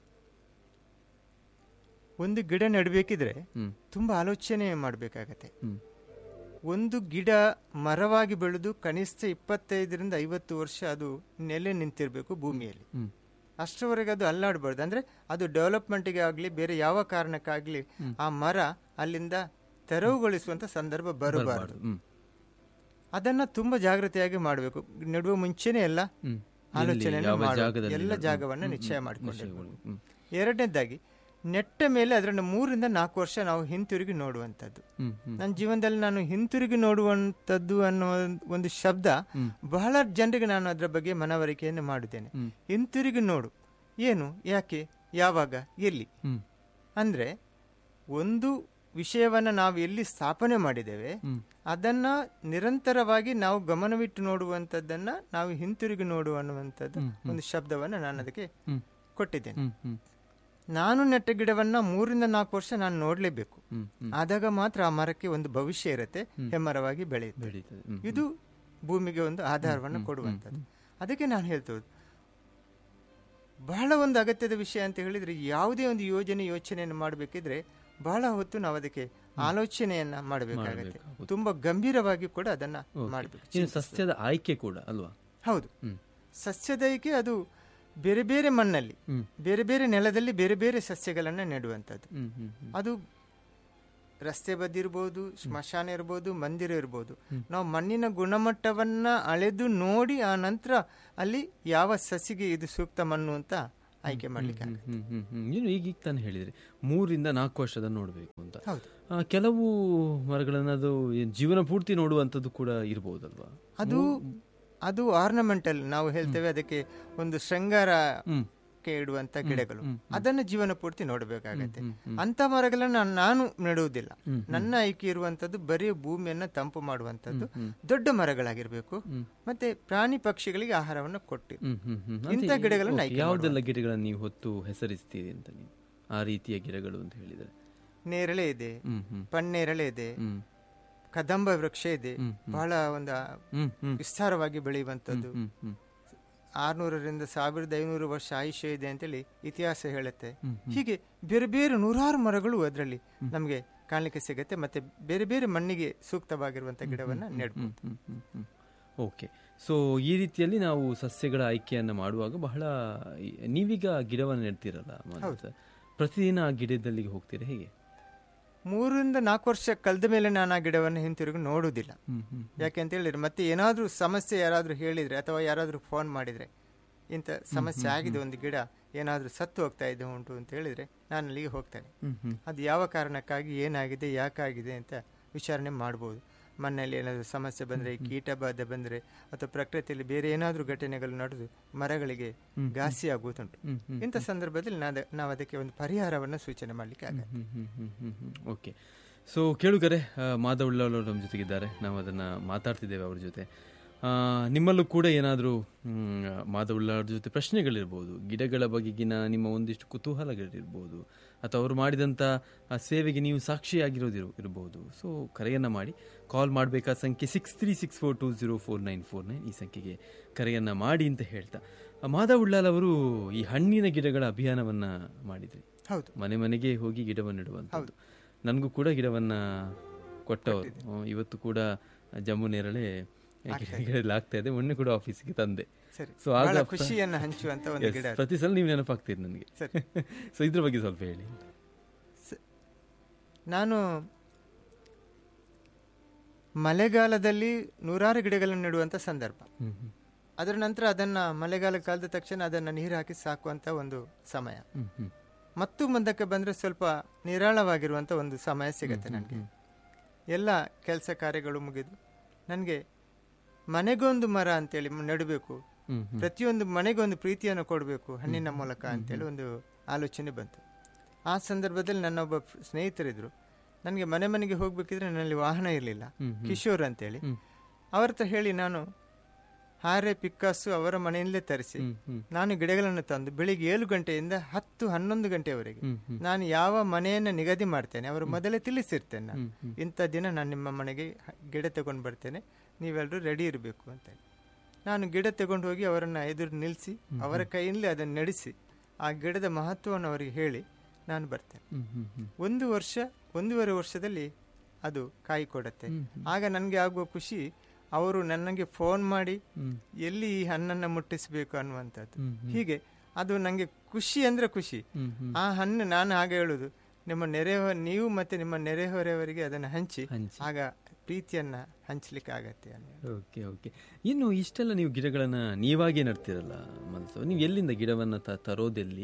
ಒಂದು ಗಿಡ ನೆಡಬೇಕಿದ್ರೆ ಹ್ಮ್ ತುಂಬ ಆಲೋಚನೆ ಮಾಡಬೇಕಾಗತ್ತೆ ಹ್ಮ್ ಒಂದು ಗಿಡ ಮರವಾಗಿ ಬೆಳೆದು ಕನಿಷ್ಠ ಇಪ್ಪತ್ತೈದರಿಂದ ಐವತ್ತು ವರ್ಷ ಅದು ನೆಲೆ ನಿಂತಿರಬೇಕು ಭೂಮಿಯಲ್ಲಿ ಹ್ಮ್ ಅಷ್ಟರವರೆಗೆ ಅದು ಅಲ್ಲಾಡಬಾರ್ದು ಅಂದ್ರೆ ಅದು ಡೆವಲಪ್ಮೆಂಟ್ಗೆ ಆಗಲಿ ಬೇರೆ ಯಾವ ಕಾರಣಕ್ಕಾಗಲಿ ಆ ಮರ ಅಲ್ಲಿಂದ ತೆರವುಗೊಳಿಸುವಂತ ಸಂದರ್ಭ ಬರಬಾರದು ಹ್ಮ್ ಅದನ್ನ ತುಂಬಾ ಜಾಗ್ರತೆಯಾಗಿ ಮಾಡಬೇಕು ನೆಡುವ ಮುಂಚೆನೆ ಎಲ್ಲ ಹ್ಮ್ ಆಲೋಚನೆ ಯಾವ ಜಾಗದಲ್ಲಿ ಎಲ್ಲ ನೆಡು- ಜಾಗವನ್ನ ಹ್ಮ್, ನಿಶ್ಚಯ ಹ್ಮ್, ಮಾಡಿಕೊಳ್ಳಬೇಕು ನಿಶ್ಚಯಗಳು. ಹ್ಮ್. ಎರಡನೇದಾಗಿ ನೆಟ್ಟ ಮೇಲೆ ಅದರನ್ನು ಮೂರಿಂದ ನಾಲ್ಕು ವರ್ಷ ನಾವು ಹಿಂತಿರುಗಿ ನೋಡುವಂಥದ್ದು ಹ್ಮ್ ಹ್ಮ್ ನನ್ನ ಜೀವನದಲ್ಲಿ ನಾನು ಹಿಂತಿರುಗಿ ನೋಡುವಂಥದ್ದು ಅನ್ನೋ ಒಂದು ಶಬ್ದ ಬಹಳ ಜನರಿಗೆ ನಾನು ಅದರ ಬಗ್ಗೆ ಮನವರಿಕೆಯನ್ನು ಮಾಡಿದ್ದೇನೆ ಹ್ಮ್. ಹಿಂತಿರುಗಿ ನೋಡು ಏನು ಯಾಕೆ ಯಾವಾಗ ಎಲ್ಲಿ ಹ್ಮ್ ಅಂದ್ರೆ ಒಂದು ವಿಷಯವನ್ನ ನಾವು ಎಲ್ಲಿ ಸ್ಥಾಪನೆ ಮಾಡಿದ್ದೇವೆ ಹ್ಮ್. ಅದನ್ನ ನಿರಂತರವಾಗಿ ನಾವು ಗಮನವಿಟ್ಟು ನೋಡುವಂಥದ್ದನ್ನ ನಾವು ಹಿಂತಿರುಗಿ ನೋಡುವ ಅನ್ನುವಂಥದ್ದು ಒಂದು ಶಬ್ದವನ್ನ ನಾನು ಅದಕ್ಕೆ ಹ್ಮ್. ಕೊಟ್ಟಿದ್ದೇನೆ ಹ್ಮ್ ಹ್ಮ್ ನಾನು ನೆಟ್ಟ ಗಿಡವನ್ನ ಮೂರಿಂದ ನಾಲ್ಕು ವರ್ಷ ನಾನು ನೋಡ್ಲೇಬೇಕು ಹ್ಮ್ ಹ್ಮ್ ಆದಾಗ ಮಾತ್ರ ಆ ಮರಕ್ಕೆ ಒಂದು ಭವಿಷ್ಯ ಇರುತ್ತೆ ಹೆಮ್ಮರವಾಗಿ ಬೆಳೆಯುತ್ತೆ ಬೆಳೀತದೆ ಹ್ಮ್ ಇದು ಭೂಮಿಗೆ ಒಂದು ಆಧಾರವನ್ನು ಕೊಡುವಂಥದ್ದು ಅದಕ್ಕೆ ನಾನು ಹೇಳ್ತೇವೆ ಬಹಳ ಒಂದು ಅಗತ್ಯದ ವಿಷಯ ಅಂತ ಹೇಳಿದ್ರೆ ಯಾವುದೇ ಒಂದು ಯೋಜನೆ ಯೋಚನೆಯನ್ನು ಮಾಡಬೇಕಿದ್ರೆ ಬಹಳ ಹೊತ್ತು ನಾವು ಅದಕ್ಕೆ ಆಲೋಚನೆಯನ್ನ ಮಾಡಬೇಕಾಗತ್ತೆ ತುಂಬಾ ಗಂಭೀರವಾಗಿ ಕೂಡ ಅದನ್ನ ಮಾಡಬೇಕು ಇನ್ನು ಸಸ್ಯದ ಆಯ್ಕೆ ಕೂಡ ಅಲ್ವಾ ಹೌದು ಹ್ಮ್ ಸಸ್ಯದೈಕೆ ಅದು ಬೇರೆ ಬೇರೆ ಮಣ್ಣಲ್ಲಿ ಹ್ಮ್. ಬೇರೆ ಬೇರೆ ನೆಲದಲ್ಲಿ ಬೇರೆ ಬೇರೆ ಸಸ್ಯಗಳನ್ನ ನೆಡುವಂಥದ್ದು ಹ್ಮ್ ಹ್ಮ್ ಹ್ಮ್ ಅದು ರಸ್ತೆ ಬದಿ ಇರ್ಬೋದು ಸ್ಮಶಾನ ಇರ್ಬೋದು ಮಂದಿರ ಇರ್ಬೋದು ನಾವು ಮಣ್ಣಿನ ಗುಣಮಟ್ಟವನ್ನ ಅಳೆದು ನೋಡಿ ಆ ನಂತರ ಅಲ್ಲಿ ಯಾವ ಸಸಿಗೆ ಇದು ಸೂಕ್ತ ಮಣ್ಣು ಅಂತ ಆಯ್ಕೆ ಮಾಡ್ಲಿಕ್ಕೆ ಆಗುತ್ತೆ. ಹ್ಮ್ ಹ್ಮ್ ಹ್ಮ್ ನೀನು ಈಗ ಈಗ ತಾನು ಹೇಳಿದ್ರಿ ಮೂರಿಂದ ನಾಲ್ಕು ವರ್ಷದ ನೋಡಬೇಕು ಅಂತ ಹೌದು ಆ, ಕೆಲವು ಮರಗಳನ್ನ ಅದು ಏನ್ ಜೀವನ ಪೂರ್ತಿ ನೋಡುವಂಥದ್ದು ಕೂಡ ಇರ್ಬೋದಲ್ವಾ ಅದು ಅದು ಆರ್ನಮೆಂಟಲ್ ನಾವು ಹೇಳ್ತೇವೆ ಅದಕ್ಕೆ ಒಂದು ಶೃಂಗಾರಕ್ಕೆ ಇಡುವಂತ ಗಿಡಗಳು ಅದನ್ನ ಜೀವನ ಪೂರ್ತಿ ನೋಡಬೇಕಾಗತ್ತೆ ಅಂತ ಮರಗಳನ್ನ ನಾನ್- ನಾನು ನೆಡುವುದಿಲ್ಲ ನನ್ನ ಆಯ್ಕೆ ಇರುವಂತದ್ದು ಬರೀ ಭೂಮಿಯನ್ನ ತಂಪು ಮಾಡುವಂತದ್ದು ದೊಡ್ಡ ಮರಗಳಾಗಿರ್ಬೇಕು ಮತ್ತೆ ಪ್ರಾಣಿ ಪಕ್ಷಿಗಳಿಗೆ ಆಹಾರವನ್ನು ಕೊಟ್ಟು ಹ್ಮ್ ಹ್ಮ್ ಹ್ಮ್ ಇಂಥ ಅದೇ, ಗಿಡಗಳನ್ನ ಓಕೆ, ಆಯ್ಕೆ ಯಾವುದೆಲ್ಲ ಗಿಡಗಳನ್ನ ನೀವು ಹೊತ್ತು ಹೆಸರಿಸ್ತೀರಿ ಅಂತ ನೀವು ಆ ರೀತಿಯ ಗಿಡಗಳು ಅಂತ ಹೇಳಿದ್ರೆ ನೇರಳೆ ಇದೆ ಹ್ಮ್ ಹ್ಮ್ ಪನ್ನೇರಳೆ ಇದೆ ಹ್ಮ್ ಕದಂಬ ವೃಕ್ಷ ಇದೆ ಬಹಳ ಒಂದು ಹ್ಮ್ ಹ್ಮ್ ವಿಸ್ತಾರವಾಗಿ ಬೆಳೆಯುವಂತದ್ದು ಹ್ಮ್ ಹ್ಮ್ ಆರ್ನೂರರಿಂದ ಸಾವಿರದ ಐನೂರು ವರ್ಷ ಆಯುಷ್ಯ ಇದೆ ಅಂತೇಳಿ ಇತಿಹಾಸ ಹೇಳುತ್ತೆ ಹೀಗೆ ಬೇರೆ ಬೇರೆ ನೂರಾರು ಮರಗಳು ಅದರಲ್ಲಿ ನಮಗೆ ಕಾಣಲಿಕ್ಕೆ ಸಿಗುತ್ತೆ ಮತ್ತೆ ಬೇರೆ ಬೇರೆ ಮಣ್ಣಿಗೆ ಸೂಕ್ತವಾಗಿರುವಂತ ಗಿಡವನ್ನ ನೆಡ್ಬೋದು ಹ್ಮ್, ಹ್ಮ್, ಹ್ಮ್. ಓಕೆ ಸೊ ಈ ರೀತಿಯಲ್ಲಿ ನಾವು ಸಸ್ಯಗಳ ಆಯ್ಕೆಯನ್ನು ಮಾಡುವಾಗ ಬಹಳ ಈ- ನೀವೀಗ ಗಿಡವನ್ನು ನೆಡ್ತೀರಲ್ಲ ಮಾನಸ. ಪ್ರತಿದಿನ ಆ ಗಿಡದಲ್ಲಿಗೆ ಹೋಗ್ತೀರಾ ಹೇಗೆ ಮೂರರಿಂದ ನಾಲ್ಕು ವರ್ಷ ಕಳೆದ ಮೇಲೆ ನಾನು ಆ ಗಿಡವನ್ನು ಹಿಂತಿರುಗಿ ನೋಡುವುದಿಲ್ಲ ಹ್ಮ್ ಹ್ಮ್ ಯಾಕೆ ಅಂತ ಹೇಳಿದ್ರೆ ಮತ್ತೆ ಏನಾದ್ರೂ ಸಮಸ್ಯೆ ಯಾರಾದ್ರೂ ಹೇಳಿದ್ರೆ ಅಥವಾ ಯಾರಾದ್ರೂ ಫೋನ್ ಮಾಡಿದ್ರೆ ಇಂಥ ಸಮಸ್ಯೆ ಆಗಿದೆ ಒಂದು ಗಿಡ ಏನಾದ್ರೂ ಸತ್ತು ಹೋಗ್ತಾ ಇದೆ ಉಂಟು ಅಂತ ಹೇಳಿದ್ರೆ ನಾನು ಅಲ್ಲಿಗೆ ಹೋಗ್ತೇನೆ ಹ್ಮ್ ಹ್ಮ್ ಅದು ಯಾವ ಕಾರಣಕ್ಕಾಗಿ ಏನಾಗಿದೆ ಯಾಕಾಗಿದೆ ಅಂತ ವಿಚಾರಣೆ ಮಾಡ್ಬೋದು ಮಣ್ಣಲ್ಲಿ ಏನಾದರೂ ಸಮಸ್ಯೆ ಬಂದರೆ ಕೀಟ ಬಾಧೆ ಬಂದರೆ ಅಥವಾ ಪ್ರಕೃತಿಯಲ್ಲಿ ಬೇರೆ ಏನಾದರೂ ಘಟನೆಗಳು ನಡೆದು ಮರಗಳಿಗೆ ಘಾಸಿ ಆಗುವುದುಂಟು ಹ್ಮ್ ಹ್ಮ್ ಇಂಥ ಸಂದರ್ಭದಲ್ಲಿ ನಾದ- ನಾವು ಅದಕ್ಕೆ ಒಂದು ಪರಿಹಾರವನ್ನು ಸೂಚನೆ ಮಾಡಲಿಕ್ಕೆ ಆಗತ್ತೆ ಹ್ಮ್ ಹ್ಮ್ ಹ್ಮ್ ಹ್ಮ್ ಹ್ಮ್ ಓಕೆ ಸೊ ಕೇಳುಗರೆ ಆ, ಮಾಧವುಳ್ಳವರು ನಮ್ಮ ಜೊತೆಗಿದ್ದಾರೆ ನಾವು ಅದನ್ನು ಮಾತಾಡ್ತಿದ್ದೇವೆ ಅವ್ರ ಜೊತೆ ಆ, ನಿಮ್ಮಲ್ಲೂ ಕೂಡ ಏನಾದರೂ ಮಾಧವುಳ್ಳವ್ರ ಜೊತೆ ಪ್ರಶ್ನೆಗಳಿರ್ಬೋದು ಗಿಡಗಳ ಬಗೆಗಿನ ನಿಮ್ಮ ಒಂದಿಷ್ಟು ಕುತೂಹಲಗಳಿರ್ಬೋದು ಅಥವಾ ಅವರು ಮಾಡಿದಂಥ ಆ ಸೇವೆಗೆ ನೀವು ಸಾಕ್ಷಿಯಾಗಿರೋದಿರು ಇರ್ಬೋದು ಸೊ ಕರೆಯನ್ನು ಮಾಡಿ ಕಾಲ್ ಮಾಡಬೇಕಾದ ಸಂಖ್ಯೆ six three six four two zero four nine four nine ಈ ಸಂಖ್ಯೆಗೆ ಕರೆಯನ್ನು ಮಾಡಿ ಅಂತ ಹೇಳ್ತಾ ಆ, ಮಾಧವ್ ಉಳ್ಳಾಲ್ ಅವರು ಈ ಹಣ್ಣಿನ ಗಿಡಗಳ ಅಭಿಯಾನವನ್ನ ಮಾಡಿದ್ರಿ ಹೌದು ಮನೆ ಮನೆಗೆ ಹೋಗಿ ಗಿಡವನ್ನು ನೆಡುವಂಥದ್ದು ನನಗೂ ಕೂಡ ಗಿಡವನ್ನ ಕೊಟ್ಟವರು ಹ್ಮ್, ಇವತ್ತು ಕೂಡ ಜಮ್ಮು ನೇರಳೆ ಗಿಡದಲ್ಲಿ ಆಗ್ತಾ ಇದೆ ಮೊನ್ನೆ ಕೂಡ ಆಫೀಸಿಗೆ ತಂದೆ ಸರಿ ಸೊ ಆಗ ಬಹಳ ಖುಷಿಯನ್ನು ಹಂಚುವಂತ ಒಂದು Yes, ಗಿಡ ಅದು. ಪ್ರತಿ ಸಲ ನೀವು ನೆನಪಾಗ್ತೀರಿ ನನಗೆ ಸರಿ ಸೊ ಇದ್ರ ಬಗ್ಗೆ ಸ್ವಲ್ಪ ಹೇಳಿ ನಾನು ಮಳೆಗಾಲದಲ್ಲಿ ನೂರಾರು ಗಿಡಗಳನ್ನು ನೆಡುವಂತ ಸಂದರ್ಭ ಹ್ಮ್ ಹ್ಮ್ ಅದರ ನಂತರ ಅದನ್ನ ಮಳೆಗಾಲ ಕಾಲದ ತಕ್ಷಣ ಅದನ್ನ ನೀರು ಹಾಕಿ ಸಾಕುವಂತ ಒಂದು ಸಮಯ ಹ್ಮ್ ಹ್ಮ್ ಮತ್ತು ಮುಂದಕ್ಕೆ ಬಂದ್ರೆ ಸ್ವಲ್ಪ ನಿರಾಳವಾಗಿರುವಂತ ಒಂದು ಸಮಯ ಸಿಗತ್ತೆ ನನಗೆ ಎಲ್ಲ ಕೆಲಸ ಕಾರ್ಯಗಳು ಮುಗಿದು ನನಗೆ ಮನೆಗೊಂದು ಮರ ಅಂತೇಳಿ ನೆಡಬೇಕು ಹ್ಮ್ ಪ್ರತಿಯೊಂದು ಮನೆಗೊಂದು ಪ್ರೀತಿಯನ್ನು ಕೊಡಬೇಕು ಹಣ್ಣಿನ ಮೂಲಕ ಅಂತೇಳಿ ಒಂದು ಆಲೋಚನೆ ಬಂತು ಆ ಸಂದರ್ಭದಲ್ಲಿ ನನ್ನ ಒಬ್ಬ ಫ್- ಸ್ನೇಹಿತರಿದ್ರು ನನಗೆ ಮನೆ ಮನೆಗೆ ಹೋಗ್ಬೇಕಿದ್ರೆ ನನ್ನಲ್ಲಿ ವಾಹನ ಇರಲಿಲ್ಲ ಕಿಶೋರ್ ಅಂತೇಳಿ ಅವ್ರ ಹತ್ರ ಹೇಳಿ ನಾನು ಹಾರೆ ಪಿಕ್ಕಾಸು ಅವರ ಮನೆಯಲ್ಲೇ ತರಿಸಿ ನಾನು ಗಿಡಗಳನ್ನು ತಂದು ಬೆಳಿಗ್ಗೆ ಏಳು ಗಂಟೆಯಿಂದ ಹತ್ತು ಹನ್ನೊಂದು ಗಂಟೆಯವರೆಗೆ ನಾನು ಯಾವ ಮನೆಯನ್ನು ನಿಗದಿ ಮಾಡ್ತೇನೆ ಅವರು ಮೊದಲೇ ತಿಳಿಸಿರ್ತೇನೆ ನಾನು ಇಂಥ ದಿನ ನಾನು ನಿಮ್ಮ ಮನೆಗೆ ಹ- ಗಿಡ ತಗೊಂಡು ಬರ್ತೇನೆ ನೀವೆಲ್ಲರೂ ರೆಡಿ ಇರಬೇಕು ಅಂತೇಳಿ ನಾನು ಗಿಡ ತಗೊಂಡು ಹೋಗಿ ಅವರನ್ನು ಎದುರು ನಿಲ್ಲಿಸಿ ಅವರ ಕೈಯಿಂದಲೇ ಅದನ್ನು ನಡೆಸಿ ಆ ಗಿಡದ ಮಹತ್ವವನ್ನು ಅವರಿಗೆ ಹೇಳಿ ನಾನು ಬರ್ತೇನೆ ಹ್ಮ್ ಹ್ಮ್ ಹ್ಮ್ ಒಂದು ವರ್ಷ ಒಂದೂವರೆ ವರ್ಷದಲ್ಲಿ ಅದು ಕಾಯಿ ಕೊಡುತ್ತೆ ಆಗ ನನಗೆ ಆಗುವ ಖುಷಿ ಅವರು ನನಗೆ ಫೋನ್ ಮಾಡಿ ಎಲ್ಲಿ ಈ ಹಣ್ಣನ್ನು ಮುಟ್ಟಿಸಬೇಕು ಅನ್ನುವಂಥದ್ದು ಹೀಗೆ ಅದು ನನಗೆ ಖುಷಿ ಅಂದ್ರೆ ಖುಷಿ ಆ ಹಣ್ಣು ನಾನು ಹಾಗೆ ಹೇಳುದು ನಿಮ್ಮ ನೆರೆಹೊ ನೀವು ಮತ್ತೆ ನಿಮ್ಮ ನೆರೆಹೊರೆಯವರಿಗೆ ಅದನ್ನು ಹಂಚಿ ಹಂಚಿ. ಆಗ ಪ್ರೀತಿಯನ್ನ ಹಂಚಲಿಕ್ಕೆ ಆಗತ್ತೆ ಅನ್ನೋ ಓಕೆ ಓಕೆ ಇನ್ನು ಇಷ್ಟೆಲ್ಲ ನೀವು ಗಿಡಗಳನ್ನ ನೀವಾಗೇ ನಡ್ತಿರಲ್ಲ ಮನಸ್ಸು ನೀವು ಎಲ್ಲಿಂದ ಗಿಡವನ್ನ ತ- ತರೋದೆಲ್ಲಿ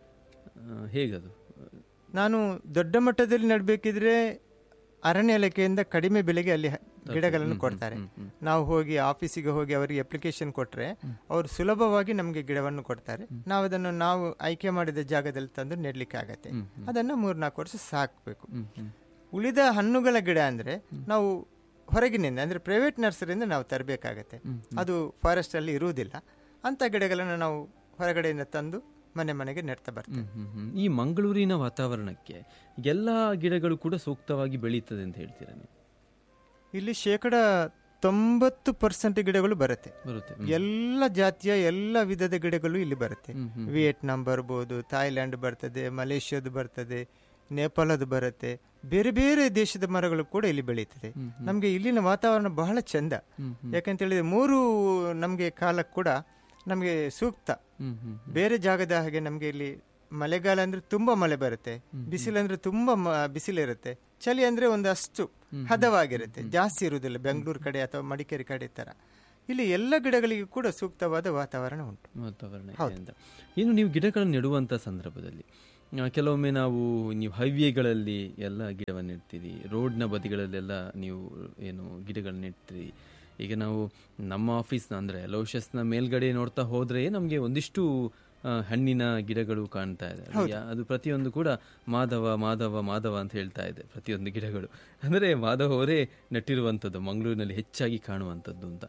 ಆ, ಹೇಗದು ನಾನು ದೊಡ್ಡ ಮಟ್ಟದಲ್ಲಿ ನಡಬೇಕಿದ್ರೆ ಅರಣ್ಯ ಇಲಾಖೆಯಿಂದ ಕಡಿಮೆ ಬೆಲೆಗೆ ಅಲ್ಲಿ ಹ- ಗಿಡಗಳನ್ನು ಕೊಡ್ತಾರೆ ನಾವು ಹೋಗಿ ಆಫೀಸಿಗೆ ಹೋಗಿ ಅವರಿಗೆ ಅಪ್ಲಿಕೇಶನ್ ಕೊಟ್ರೆ ಅವರು ಸುಲಭವಾಗಿ ನಮಗೆ ಗಿಡವನ್ನು ಕೊಡ್ತಾರೆ ನಾವು ಅದನ್ನು ನಾವು ಆಯ್ಕೆ ಮಾಡಿದ ಜಾಗದಲ್ಲಿ ತಂದು ನೆಡ್ಲಿಕ್ಕೆ ಆಗತ್ತೆ ಅದನ್ನು ಮೂರ್ನಾಲ್ಕು ವರ್ಷ ಸಾಕಬೇಕು ಉಳಿದ ಹಣ್ಣುಗಳ ಗಿಡ ಅಂದ್ರೆ ನಾವು ಹೊರಗಿನಿಂದ ಅಂದ್ರೆ ಪ್ರೈವೇಟ್ ನರ್ಸರಿಯಿಂದ ನಾವು ತರಬೇಕಾಗತ್ತೆ ಅದು ಫಾರೆಸ್ಟ್ ಅಲ್ಲಿ ಇರುವುದಿಲ್ಲ ಅಂತ ಗಿಡಗಳನ್ನು ನಾವು ಹೊರಗಡೆಯಿಂದ ತಂದು ಮನೆ ಮನೆಗೆ ನೆಡ್ತಾ ಬರ್ತೇವೆ ಹ್ಮ್, ಹ್ಮ್, ಹ್ಮ್. ಈ ಮಂಗಳೂರಿನ ವಾತಾವರಣಕ್ಕೆ ಎಲ್ಲ ಗಿಡಗಳು ಕೂಡ ಸೂಕ್ತವಾಗಿ ಬೆಳೀತದೆ ಅಂತ ಹೇಳ್ತೀರಾ ನೀವು ಇಲ್ಲಿ ಶೇಕಡ ತೊಂಬತ್ತು ಪರ್ಸೆಂಟ್ ಗಿಡಗಳು ಬರುತ್ತೆ ಬರುತ್ತೆ ಎಲ್ಲ ಜಾತಿಯ ಎಲ್ಲ ವಿಧದ ಗಿಡಗಳು ಇಲ್ಲಿ ಬರುತ್ತೆ ವಿಯೆಟ್ನಾಂ ಬರ್ಬೋದು ಥಾಯ್ಲ್ಯಾಂಡ್ ಬರ್ತದೆ ಮಲೇಷ್ಯಾದ ಬರ್ತದೆ ನೇಪಾಳದ ಬರುತ್ತೆ ಬೇರೆ ಬೇರೆ ದೇಶದ ಮರಗಳು ಕೂಡ ಇಲ್ಲಿ ಬೆಳೀತದೆ ನಮಗೆ ಇಲ್ಲಿನ ವಾತಾವರಣ ಬಹಳ ಚಂದ ಯಾಕಂತ ಹೇಳಿದ್ರೆ ಮೂರು ನಮಗೆ ಕಾಲಕ್ಕೆ ಕೂಡ ನಮಗೆ ಸೂಕ್ತ ಹ್ಮ್ ಹ್ಮ್ ಬೇರೆ ಜಾಗದ ಹಾಗೆ ನಮಗೆ ಇಲ್ಲಿ ಮಳೆಗಾಲ ಅಂದ್ರೆ ತುಂಬಾ ಮಳೆ ಬರುತ್ತೆ ಬಿಸಿಲಂದ್ರೆ ತುಂಬಾ ಮ- ಬಿಸಿಲಿರುತ್ತೆ ಚಳಿ ಅಂದ್ರೆ ಒಂದಷ್ಟು ಹದವಾಗಿರುತ್ತೆ ಜಾಸ್ತಿ ಇರುವುದಿಲ್ಲ ಬೆಂಗಳೂರು ಕಡೆ ಅಥವಾ ಮಡಿಕೇರಿ ಕಡೆ ತರ ಇಲ್ಲಿ ಎಲ್ಲ ಗಿಡಗಳಿಗೂ ಕೂಡ ಸೂಕ್ತವಾದ ವಾತಾವರಣ ಉಂಟು ವಾತಾವರಣ ಇದೆ ಅಂತ ಇನ್ನು ನೀವು ಗಿಡಗಳನ್ನು ನೆಡುವಂಥ ಸಂದರ್ಭದಲ್ಲಿ ಆ, ಕೆಲವೊಮ್ಮೆ ನಾವು ನೀವು ಹೈವೇಗಳಲ್ಲಿ ಎಲ್ಲ ಗಿಡವನ್ನು ನೆಡ್ತೀರಿ ರೋಡ್ನ ಬದಿಗಳಲ್ಲೆಲ್ಲ ನೀವು ಏನು ಗಿಡಗಳನ್ನ ನೆಡ್ತೀರಿ ಈಗ ನಾವು ನಮ್ಮ ಆಫೀಸ್ನ ಅಂದರೆ ಲೋಷಸ್ನ ಮೇಲ್ಗಡೆ ನೋಡ್ತಾ ಹೋದರೆ ನಮಗೆ ಒಂದಿಷ್ಟು ಆ, ಹಣ್ಣಿನ ಗಿಡಗಳು ಕಾಣ್ತಾ ಇದೆ ಅದು ಯಾ- ಅದು ಪ್ರತಿಯೊಂದು ಕೂಡ ಮಾಧವ ಮಾಧವ ಮಾಧವ ಅಂತ ಹೇಳ್ತಾ ಇದೆ ಪ್ರತಿಯೊಂದು ಗಿಡಗಳು ಅಂದರೆ ಮಾಧವ ಅವರೇ ನೆಟ್ಟಿರುವಂಥದ್ದು ಮಂಗಳೂರಿನಲ್ಲಿ ಹೆಚ್ಚಾಗಿ ಕಾಣುವಂಥದ್ದು ಅಂತ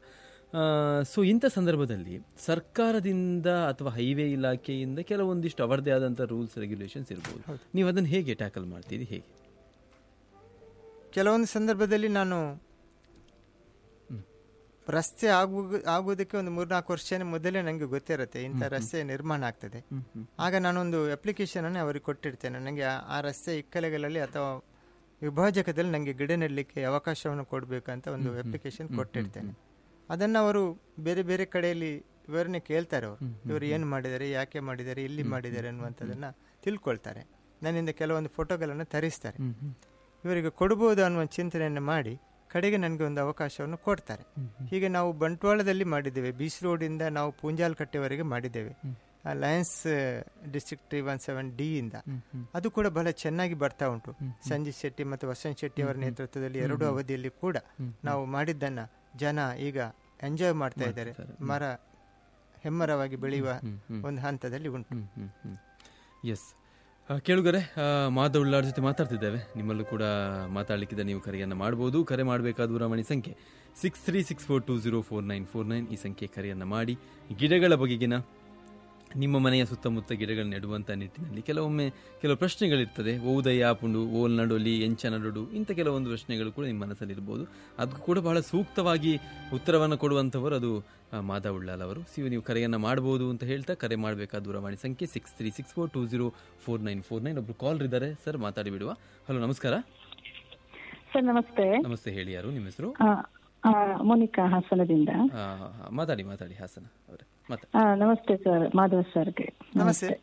ಸೊ ಇಂಥ ಸಂದರ್ಭದಲ್ಲಿ ಸರ್ಕಾರದಿಂದ ಅಥವಾ ಹೈವೇ ಇಲಾಖೆಯಿಂದ ಕೆಲವೊಂದಿಷ್ಟು ಅವರದೇ ಆದಂಥ ರೂಲ್ಸ್ ರೆಗ್ಯುಲೇಷನ್ಸ್ ಇರ್ಬೋದು ನೀವು ಅದನ್ನು ಹೇಗೆ ಟ್ಯಾಕಲ್ ಮಾಡ್ತೀರಿ ಹೇಗೆ ಕೆಲವೊಂದು ಸಂದರ್ಭದಲ್ಲಿ ನಾನು ರಸ್ತೆ ಆಗುವ ಆಗುವುದಕ್ಕೆ ಒಂದು ಮೂರ್ನಾಲ್ಕು ವರ್ಷ ಮೊದಲೇ ನನಗೆ ಗೊತ್ತಿರುತ್ತೆ ಇಂಥ ರಸ್ತೆ ನಿರ್ಮಾಣ ಆಗ್ತದೆ ಆಗ ನಾನೊಂದು ಅಪ್ಲಿಕೇಶನ್ ಅನ್ನು ಅವರಿಗೆ ಕೊಟ್ಟಿರ್ತೇನೆ ನನಗೆ ಆ- ಆ ರಸ್ತೆ ಇಕ್ಕಲೆಗಳಲ್ಲಿ ಅಥವಾ ವಿಭಾಜಕದಲ್ಲಿ ನನಗೆ ಗಿಡ ನೆಡಲಿಕ್ಕೆ ಅವಕಾಶವನ್ನು ಕೊಡಬೇಕಂತ ಒಂದು ಅಪ್ಲಿಕೇಶನ್ ಕೊಟ್ಟಿರ್ತೇನೆ ಅದನ್ನು ಅವರು ಬೇರೆ ಬೇರೆ ಕಡೆಯಲ್ಲಿ ವಿವರಣೆ ಕೇಳ್ತಾರೆ ಅವರು ಇವರು ಏನು ಮಾಡಿದ್ದಾರೆ ಯಾಕೆ ಮಾಡಿದ್ದಾರೆ ಎಲ್ಲಿ ಮಾಡಿದ್ದಾರೆ ಅನ್ನುವಂಥದ್ದನ್ನ ತಿಳ್ಕೊಳ್ತಾರೆ ನನ್ನಿಂದ ಕೆಲವೊಂದು ಫೋಟೋಗಳನ್ನು ತರಿಸ್ತಾರೆ ಇವರಿಗೆ ಕೊಡ್ಬೋದು ಅನ್ನುವ ಚಿಂತನೆಯನ್ನು ಮಾಡಿ ಕಡೆಗೆ ನನಗೆ ಒಂದು ಅವಕಾಶವನ್ನು ಕೊಡ್ತಾರೆ ಹೀಗೆ ನಾವು ಬಂಟ್ವಾಳದಲ್ಲಿ ಮಾಡಿದ್ದೇವೆ ಬೀಚ್ ರೋಡಿಂದ ನಾವು ಪೂಂಜಾಲ್ ಕಟ್ಟೆವರೆಗೆ ಮಾಡಿದ್ದೇವೆ lions district three one seven D ಇಂದ ಅದು ಕೂಡ ಬಹಳ ಚೆನ್ನಾಗಿ ಬರ್ತಾ ಉಂಟು ಸಂಜಯ್ ಶೆಟ್ಟಿ ಮತ್ತು ವಸಂತ್ ಶೆಟ್ಟಿ ಅವರ ನೇತೃತ್ವದಲ್ಲಿ ಎರಡು ಅವಧಿಯಲ್ಲಿ ಕೂಡ ನಾವು ಮಾಡಿದ್ದನ್ನ ಜನ ಈಗ ಎಂಜಾಯ್ ಮಾಡ್ತಾ ಇದ್ದಾರೆ ಮರ ಹೆಮ್ಮರವಾಗಿ ಬೆಳೆಯುವ ಒಂದು ಹಂತದಲ್ಲಿ ಉಂಟು ಎಸ್ ಕೇಳುಗರೆ ಆ, ಮಾಧವ್ ಉಳ್ಳಾರ್ ಜೊತೆ ಮಾತಾಡ್ತಿದ್ದೇವೆ ನಿಮ್ಮಲ್ಲೂ ಕೂಡ ಮಾತಾಡಲಿಕ್ಕಿದೆ ನೀವು ಕರೆಯನ್ನು ಮಾಡ್ಬೋದು ಕರೆ ಮಾಡಬೇಕಾದ ದೂರವಾಣಿ ಸಂಖ್ಯೆ six three six four two zero four nine four nine ಈ ಸಂಖ್ಯೆ ಕರೆಯನ್ನು ಮಾಡಿ ಗಿಡಗಳ ಬಗೆಗಿನ ನಿಮ್ಮ ಮನೆಯ ಸುತ್ತಮುತ್ತ ಗಿಡಗಳು ನೆಡುವಂಥ ನಿಟ್ಟಿನಲ್ಲಿ ಕೆಲವೊಮ್ಮೆ ಕೆಲವು ಪ್ರಶ್ನೆಗಳಿರ್ತದೆ ಓದಯ ಆಪುಂಡು ಓಲ್ ನಡೋಲಿ ಎಂಚ ನಡೋಡು ಇಂಥ ಕೆಲವೊಂದು ಪ್ರಶ್ನೆಗಳು ಕೂಡ ನಿಮ್ಮ ಮನಸ್ಸಲ್ಲಿ ಇರ್ಬೋದು ಅದಕ್ಕೂ ಕೂಡ ಬಹಳ ಸೂಕ್ತವಾಗಿ ಉತ್ತರವನ್ನು ಕೊಡುವಂಥವರು ಅದು ಆ, ಮಾಧವ್ ಉಳ್ಳಾಲ್ ಅವರು ಸಿ ನೀವು ಕರೆಯನ್ನು ಮಾಡ್ಬೋದು ಅಂತ ಹೇಳ್ತಾ ಕರೆ ಮಾಡಬೇಕಾದ ದೂರವಾಣಿ ಸಂಖ್ಯೆ six three six four two zero four nine four nine ಒಬ್ರು ಕಾಲ್ ಇದ್ದಾರೆ ಸರ್ ಮಾತಾಡಿ ಬಿಡುವ ಹಲೋ ನಮಸ್ಕಾರ ಸರ್ ನಮಸ್ತೆ ನಮಸ್ತೆ ಹೇಳಿ ಯಾರು ನಿಮ್ಮ ಹೆಸರು ಆ, ಆ, ಮೋನಿಕಾ ಹಾಸನದಿಂದ ಆ, ಮಾತಾಡಿ ಮಾತಾಡಿ ಹಾಸನ ಅವರೇ ಮಾತಾಡಿ ಆ, ನಮಸ್ತೆ ಸರ್ ಮಾಧವ್ ಸರ್ಗೆ ನಮಸ್ತೆ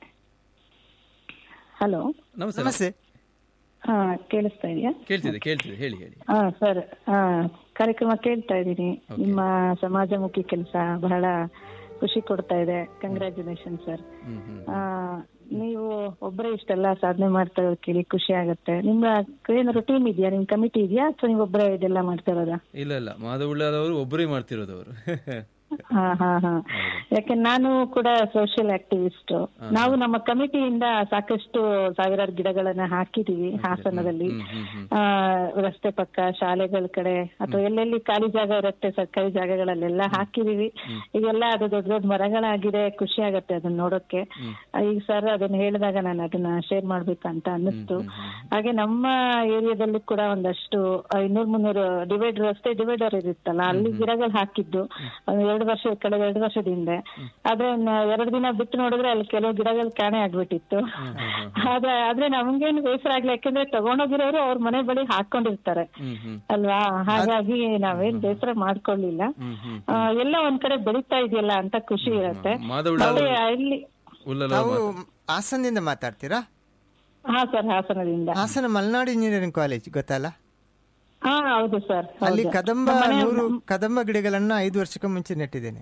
ಹಲೋ ನಮಸ್ತೆ ನಮಸ್ತೆ ಹಾ ಕೇಳಿಸ್ತಾ ಇದೆಯಾ ಕೇಳ್ತಿದೆ ಕೇಳ್ತಿದೆ ಹೇಳಿ ಹೇಳಿ ಹಾ ಸರ್ ಆ, ಕಾರ್ಯಕ್ರಮ ಕೇಳ್ತಾ ಇದ್ದೀನಿ ನಿಮ್ಮ ಸಮಾಜಮುಖಿ ಕೆಲಸ ಬಹಳ ಖುಷಿ ಕೊಡ್ತಾ ಇದೆ ಕಂಗ್ರ್ಯಾಚುಲೇಷನ್ ಸರ್ ಹ್ಮ್ ಹ್ಮ್ ನೀವು ಒಬ್ಬರೇ ಇಷ್ಟೆಲ್ಲ ಸಾಧನೆ ಮಾಡ್ತಾ ಇರೋದು ಕೇಳಿ ಖುಷಿ ಆಗುತ್ತೆ ನಿಮ್ಮ ಏನಾದ್ರು ಟೀಮ್ ಇದೆಯಾ ನಿಮ್ ಕಮಿಟಿ ಇದೆಯಾ ಅಥವಾ ನೀವು ಒಬ್ಬರೇ ಇದೆಲ್ಲ ಮಾಡ್ತಾ ಇರೋದಾ ಇಲ್ಲ ಇಲ್ಲ ಮಾಧವುಳ್ಳವರು ಒಬ್ಬರೇ ಮಾಡ್ತಿರೋದು ಅವರು ಹಾ ಹಾ ಹಾ ಯಾಕೆ ನಾನು ಕೂಡ ಸೋಷಿಯಲ್ ಆಕ್ಟಿವಿಸ್ಟ್ ನಾವು ನಮ್ಮ ಕಮಿಟಿಯಿಂದ ಸಾಕಷ್ಟು ಸಾವಿರಾರು ಗಿಡಗಳನ್ನ ಹಾಕಿದೀವಿ ಹಾಸನದಲ್ಲಿ ಆ, ರಸ್ತೆ ಪಕ್ಕ ಶಾಲೆಗಳ ಕಡೆ ಅಥವಾ ಎಲ್ಲೆಲ್ಲಿ ಖಾಲಿ ಜಾಗ ಇರುತ್ತೆ ಸರ್ಕಾರಿ ಜಾಗಗಳಲ್ಲೆಲ್ಲ ಹಾಕಿದೀವಿ ಈಗೆಲ್ಲ ಅದು ದೊಡ್ಡ ದೊಡ್ಡ ಮರಗಳಾಗಿದೆ ಖುಷಿ ಆಗತ್ತೆ ಅದನ್ನ ನೋಡೋಕೆ ಆ, ಈಗ ಸರ್ ಅದನ್ನ ಹೇಳಿದಾಗ ನಾನು ಅದನ್ನ ಶೇರ್ ಮಾಡ್ಬೇಕಂತ ಅನ್ನಿಸ್ತು ಹಾಗೆ ನಮ್ಮ ಏರಿಯಾದಲ್ಲೂ ಕೂಡ ಒಂದಷ್ಟು ಇನ್ನೂರ್ ಮುನ್ನೂರು ಡಿವೈಡ್ ರಸ್ತೆ ಡಿವೈಡರ್ ಇರುತ್ತಲ್ಲ ಅಲ್ಲಿ ಗಿಡಗಳು ಹಾಕಿದ್ದು ಒಂದು ಎರಡು ವರ್ಷ ಕಳೆದ ಎರಡು ವರ್ಷದ ಹಿಂದೆ ಆದ್ರೆ ನ- ಎರಡು ದಿನ ಬಿಟ್ಟು ನೋಡಿದ್ರೆ ಅಲ್ಲಿ ಕೆಲವು ಗಿಡಗಳು ಕಾಣೆ ಆಗ್ಬಿಟ್ಟಿತ್ತು ಆದ್ರೆ ಆದ್ರೆ ನಮ್ಗೇನು ಬೇಸರ ಆಗ್ಲಿ ಯಾಕಂದ್ರೆ ತಗೊಂಡೋಗಿರೋರು ಅವ್ರ ಮನೆ ಬಳಿ ಹಾಕೊಂಡಿರ್ತಾರೆ ಹ್ಮ್ ಹ್ಮ್ ಅಲ್ವಾ ಹಾಗಾಗಿ ನಾವೇನ್ ಬೇಸರ ಮಾಡ್ಕೊಳ್ಳಿಲ್ಲ ಆ, ಎಲ್ಲ ಒಂದ್ ಕಡೆ ಬೆಳೀತಾ ಇದೆಯಲ್ಲ ಅಂತ ಖುಷಿ ಇರತ್ತೆ ಮಾಧವುಳ್ಳ ಮತ್ತೆ ಇಲ್ಲಿ ಉಲ್ಲಲ ತಾವು ಹಾಸನದಿಂದ ಮಾತಾಡ್ತೀರಾ ಹಾ ಸರ್ ಹಾಸನದಿಂದ ಹಾಸನ ಮಲೆನಾಡು ಇಂಜಿನಿಯರಿಂಗ್ ಕಾಲೇಜ್ ಗೊತ್ತಲ್ಲ ಹಾ ಹೌದು ಸರ್ ಅಲ್ಲಿ ಕದಂಬ ನೂರು ಕದಂಬ ಗಿಡಗಳನ್ನ ಐದು ವರ್ಷಕ್ಕೆ ಮುಂಚೆ ನೆಟ್ಟಿದ್ದೇನೆ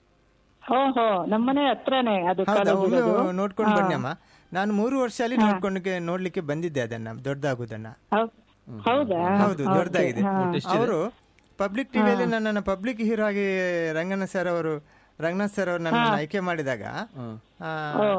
ಓಹೋ ನಮ್ಮನೆ ಹತ್ರನೇ ಅದು ಹೌದಾ ಕಾಲೇಜ್ ಒಮ್ಮೆ ಇರೋದು. ನೋಡ್ಕೊಂಡು ಬನ್ನಿ ನಾನು ಮೂರು ವರ್ಷ ಅಲ್ಲಿ ನೋಡ್ಕೊಂಡು ನೋಡ್ಲಿಕ್ಕೆ ಬಂದಿದ್ದೆ ಅದನ್ನ ದೊಡ್ಡದಾಗುದನ್ನ ಹೌ- ಹೌದಾ ಹೌದು ದೊಡ್ಡದಾಗಿದೆ ಅವರು ಪಬ್ಲಿಕ್ ಟಿವಿಯಲ್ಲಿ ನನ್ನನ್ನು ಪಬ್ಲಿಕ್ ಹೀರೋ ಆಗಿ ರಂಗನ ಸರ್ ಅವರು ರಂಗನಾಥ್ ಸರ್ ಅವರು ನನ್ನನ್ನು ಆಯ್ಕೆ ಮಾಡಿದಾಗ ಆ,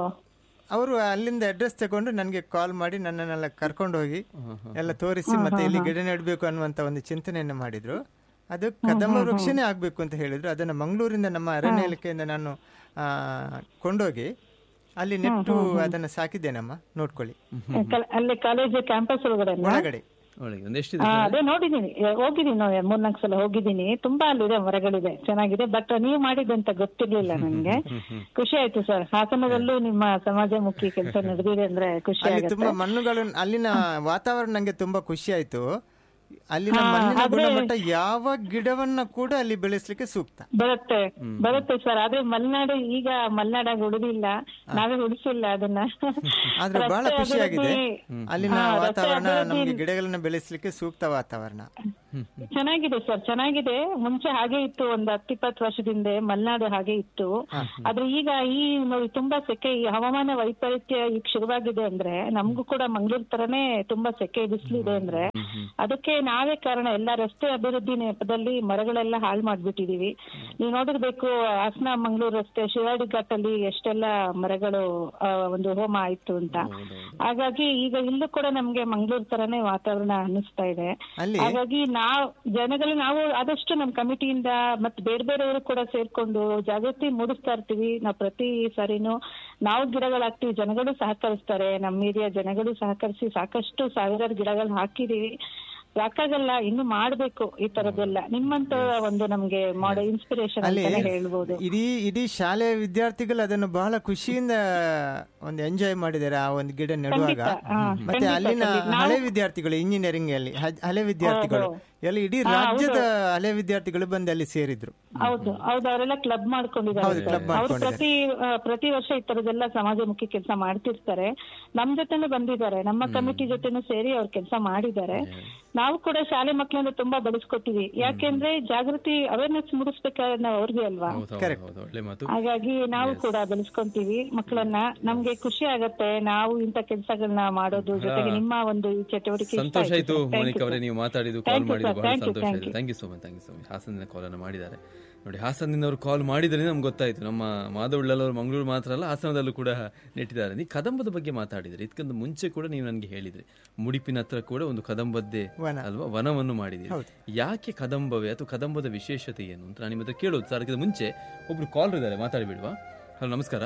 ಅವರು ಅಲ್ಲಿಂದ ಅಡ್ರೆಸ್ ತಗೊಂಡು ನನಗೆ ಕಾಲ್ ಮಾಡಿ ನನ್ನನ್ನೆಲ್ಲ ಕರ್ಕೊಂಡು ಹೋಗಿ ಎಲ್ಲ ತೋರಿಸಿ ಮತ್ತೆ ಇಲ್ಲಿ ಗಿಡ ನೆಡಬೇಕು ಅನ್ನುವಂತ ಒಂದು ಚಿಂತನೆಯನ್ನು ಮಾಡಿದ್ರು ಅದು ಕದಂಬ ವೃಕ್ಷನೇ ಆಗ್ಬೇಕು ಅಂತ ಹೇಳಿದ್ರು ಅದನ್ನ ಮಂಗಳೂರಿಂದ ನಮ್ಮ ಅರಣ್ಯ ಇಲಾಖೆಯಿಂದ ನಾನು ಆ, ಕೊಂಡೋಗಿ ಅಲ್ಲಿ ನೆಟ್ಟು ಅದನ್ನ ಸಾಕಿದ್ದೇನಮ್ಮ ನೋಡ್ಕೊಳ್ಳಿ ಕಲ್- ಅಲ್ಲಿ ಕಾಲೇಜ್ ಕ್ಯಾಂಪಸ್ ಒಳಗಡೆ ಒಳಗಡೆ ಒಳಗೆ ಒಂದೆಷ್ಟಿದೆ ಅದೇ ನೋಡಿದೀನಿ ಎ, ಹೋಗಿದೀನಿ ನೋಡಿ ಮೂರ್ನಾಲ್ಕು ಸಲ ಹೋಗಿದ್ದೀನಿ ತುಂಬಾ ಅಲ್ಲಿದೆ ಮರಗಳಿದೆ ಚೆನ್ನಾಗಿದೆ ಬಟ್ ನೀವು ಮಾಡಿದಂತ ಗೊತ್ತಿರ್ಲಿಲ್ಲ ನನ್ಗೆ ಖುಷಿ ಆಯ್ತು ಸರ್ ಹಾಸನದಲ್ಲೂ ನಿಮ್ಮ ಸಮಾಜಮುಖಿ ಕೆಲಸ ನಡೆದಿದೆ ಅಂದ್ರೆ ಖುಷಿ ಅಲ್ಲಿ ಆಗುತ್ತೆ ತುಂಬಾ ಮಣ್ಣುಗಳು ಅಲ್ಲಿನ ವಾತಾವರಣ ನಂಗೆ ತುಂಬಾ ಖುಷಿ ಆಯ್ತು ಅಲ್ಲಿನ ಮಣ್ಣಿನ ಗುಣಮಟ್ಟ ಯಾವ ಗಿಡವನ್ನ ಕೂಡ ಅಲ್ಲಿ ಬೆಳೆಸಲಿಕ್ಕೆ ಸೂಕ್ತ ಬರುತ್ತೆ ಬರುತ್ತೆ ಸರ್ ಆದ್ರೆ ಮಲೆನಾಡು ಈಗ ಮಲೆನಾಡಾಗಿ ಉಳಿದಿಲ್ಲ ನಾವೇ ಉಳಿಸಿಲ್ಲ ಅದನ್ನ ಆದ್ರೆ ಬಹಳ ರಸ್ತೆ ಖುಷಿಯಾಗಿದೆ ಅಭಿವೃದ್ಧಿ- ಅಲ್ಲಿನ ಹಾ, ರಸ್ತೆ ವಾತಾವರಣ ಅಭಿವೃದ್ಧಿ ನಮ್ಗೆ ಗಿಡಗಳನ್ನ ಬೆಳೆಸಲಿಕ್ಕೆ ಸೂಕ್ತ ವಾತಾವರಣ ಚೆನ್ನಾಗಿದೆ ಸರ್ ಚೆನ್ನಾಗಿದೆ ಮುಂಚೆ ಹಾಗೆ ಇತ್ತು ಒಂದು ಹತ್ತಿಪ್ಪತ್ತು ವರ್ಷದಿಂದ ಮಲೆನಾಡು ಹಾಗೆ ಇತ್ತು ಆದ್ರೆ ಈಗ ಈ ನೋಡಿ ತುಂಬಾ ಸೆಕೆ ಈ ಹವಾಮಾನ ವೈಪರೀತ್ಯ ಈಗ ಶುರುವಾಗಿದೆ ಅಂದ್ರೆ ನಮಗೂ ಕೂಡ ಮಂಗಳೂರು ತರನೇ ತುಂಬಾ ಸೆಕೆ ಬಿಸಿಲಿದೆ ಅಂದ್ರೆ ಅದಕ್ಕೆ ನಾವೇ ಕಾರಣ ಎಲ್ಲ ರಸ್ತೆ ಅಭಿವೃದ್ಧಿ ನೆಪದಲ್ಲಿ ಮರಗಳೆಲ್ಲ ಹಾಳು ಮಾಡ್ಬಿಟ್ಟಿದೀವಿ ನೀವು ನೋಡಿರ್ಬೇಕು ಹಾಸನ ಮಂಗಳೂರು ರಸ್ತೆ ಶಿವಾಡಿ ಘಾಟಲ್ಲಿ ಎಷ್ಟೆಲ್ಲ ಮರಗಳು ಆ, ಒಂದು ಹೋಮ ಆಯ್ತು ಅಂತ ಹಾಗಾಗಿ ಈಗ ಇಲ್ಲೂ ಕೂಡ ನಮ್ಗೆ ಮಂಗಳೂರು ತರನೇ ವಾತಾವರಣ ಅನ್ನಿಸ್ತಾ ಇದೆ ಅಲ್ಲಿ ಹಾಗಾಗಿ ನಾವ್ ಜನಗಳು ನಾವು ಆದಷ್ಟು ನಮ್ಮ ಕಮಿಟಿಯಿಂದ ಮತ್ತೆ ಬೇರೆ ಬೇರೆಯವರು ಕೂಡ ಸೇರ್ಕೊಂಡು ಜಾಗೃತಿ ಮೂಡಿಸ್ತಾ ಇರ್ತೀವಿ ನಾವು ಪ್ರತಿ ಸಾರಿನೂ ನಾವು ಗಿಡಗಳು ಹಾಕ್ತಿವಿ ಜನಗಳು ಸಹಕರಿಸ್ತಾರೆ ನಮ್ಮ ಏರಿಯಾ ಜನಗಳು ಸಹಕರಿಸಿ ಸಾಕಷ್ಟು ಸಾವಿರಾರು ಗಿಡಗಳು ಹಾಕಿದೀವಿ ಯಾಕಾಗಲ್ಲ ಇನ್ನು ಮಾಡ್ಬೇಕು ಈ ತರದೆಲ್ಲ ನಿಮ್ಮಂತ ಒಂದು ನಮ್ಗೆ ಮಾಡೋ ಇನ್ಸ್ಪಿರೇಷನ್ ಅಲ್ಲಿ ಅಂತಾನೆ ಹೇಳ್ಬೋದು ಇಡೀ ಇಡೀ ಶಾಲೆಯ ವಿದ್ಯಾರ್ಥಿಗಳು ಅದನ್ನು ಬಹಳ ಖುಷಿಯಿಂದ ಒಂದು ಎಂಜಾಯ್ ಮಾಡಿದ್ದಾರೆ ಆ ಒಂದು ಗಿಡ ನೆಡುವಾಗ ಹಾ, ಮತ್ತೆ ಖಂಡಿತ, ಅಲ್ಲಿನ ಖಂಡಿತ. ನಾವು- ಹಳೆ ವಿದ್ಯಾರ್ಥಿಗಳು ಇಂಜಿನಿಯರಿಂಗ್ ಅಲ್ಲಿ ಹ- ಹಳೆ ವಿದ್ಯಾರ್ಥಿಗಳು ಎಲ್ಲ ಇಡೀ ರಾಜ್ಯದ ಹಳೆ ವಿದ್ಯಾರ್ಥಿಗಳು ಬಂದು ಅಲ್ಲಿ ಸೇರಿದ್ರು ಹೌದು ಹೌದು ಅವರೆಲ್ಲ ಕ್ಲಬ್ ಮಾಡ್ಕೊಂಡಿದ್ದಾರೆ club ಅವ್ರು ಮಾಡ್ಕೊಂಡಿದ್ದಾರೆ. ಪ್ರತಿ ಆ, ಪ್ರತಿ ವರ್ಷ ಈ ತರದೆಲ್ಲ ಸಮಾಜಮುಖಿ ಕೆಲಸ ಮಾಡ್ತಿರ್ತಾರೆ ನಮ್ ಜೊತೆನೂ ಬಂದಿದ್ದಾರೆ ನಮ್ಮ ಕಮಿಟಿ ಜೊತೆನೂ ಸೇರಿ ಅವ್ರು ಕೆಲಸ ಮಾಡಿದ್ದಾರೆ ನಾವು ಕೂಡ ಶಾಲೆ ಮಕ್ಕಳನ್ನ ತುಂಬಾ ಬೆಳೆಸ್ಕೊತೀವಿ ಯಾಕೆಂದ್ರೆ ಜಾಗೃತಿ ಅವೇರ್ನೆಸ್ ಮೂಡಿಸ್ಬೇಕಾದ್ರೆ ನಾವು ಅವ್ರಿಗೆ ಅಲ್ವಾ ಹೌದು ಹೌದು, ಹೌದು ಒಳ್ಳೆ ಮಾತು ಹಾಗಾಗಿ ನಾವು ಕೂಡ ಬೆಳೆಸ್ಕೊಂತೀವಿ ಮಕ್ಕಳನ್ನ ನಮ್ಗೆ ಖುಷಿ ಆಗತ್ತೆ ನಾವು ಇಂತ ಕೆಲಸಗಳನ್ನ ಮಾಡೋದು ಜೊತೆಗೆ ನಿಮ್ಮ ಒಂದು ಈ ಚಟುವಟಿಕೆ ಇಷ್ಟ ಸಂತೋಷ ಆಯ್ತು Thank you, ಮೋನಿಕ್ ಅವರೇ sir. ನೀವು ಮಾತಾಡಿದ್ದು Thank ಕಾಲ್ you, ಮಾಡಿದ್ದು sir. ಬಹಳ Thank you, ಸಂತೋಷ thank ಆಯ್ತು you. Thank you so much thank you so much ಹಾಸನದಿಂದ ಕಾಲನ್ನು ಮಾಡಿದ್ದಾರೆ ನೋಡಿ ಹಾಸನದಿಂದ ಅವರು ಕಾಲ್ ಮಾಡಿದ್ರೆ ನಮ್ಗೆ ಗೊತ್ತಾಯ್ತು ನಮ್ಮ ಮಾಧವಳ್ಳವರು ಮಂಗಳೂರು ಮಾತ್ರ ಅಲ್ಲ ಹಾಸನದಲ್ಲೂ ಕೂಡ ನೆಟ್ಟಿದ್ದಾರೆ ನೀವು ಕದಂಬದ ಬಗ್ಗೆ ಮಾತಾಡಿದ್ರಿ ಇದಕ್ಕಿಂತ ಮುಂಚೆ ಕೂಡ ನೀವು ನನಗೆ ಹೇಳಿದ್ರಿ ಮುಡಿಪಿನ ಹತ್ರ ಕೂಡ ಒಂದು ಕದಂಬದ್ದೇ ವನ. ಅಲ್ವಾ ವನವನ್ನು ಮಾಡಿದ್ದೀರಿ ಯಾಕೆ ಕದಂಬವೇ ಅಥವಾ ಕದಂಬದ ವಿಶೇಷತೆ ಏನು ಅಂತ ನಾನು ನಿಮ್ಮ ಹತ್ರ ಕೇಳೋದು ಸರ್ ಅದಕ್ಕಿಂತ ಮುಂಚೆ ಒಬ್ರು ಕಾಲ್ ಇದ್ದಾರೆ ಮಾತಾಡಿಬಿಡುವ ಹಲೋ ನಮಸ್ಕಾರ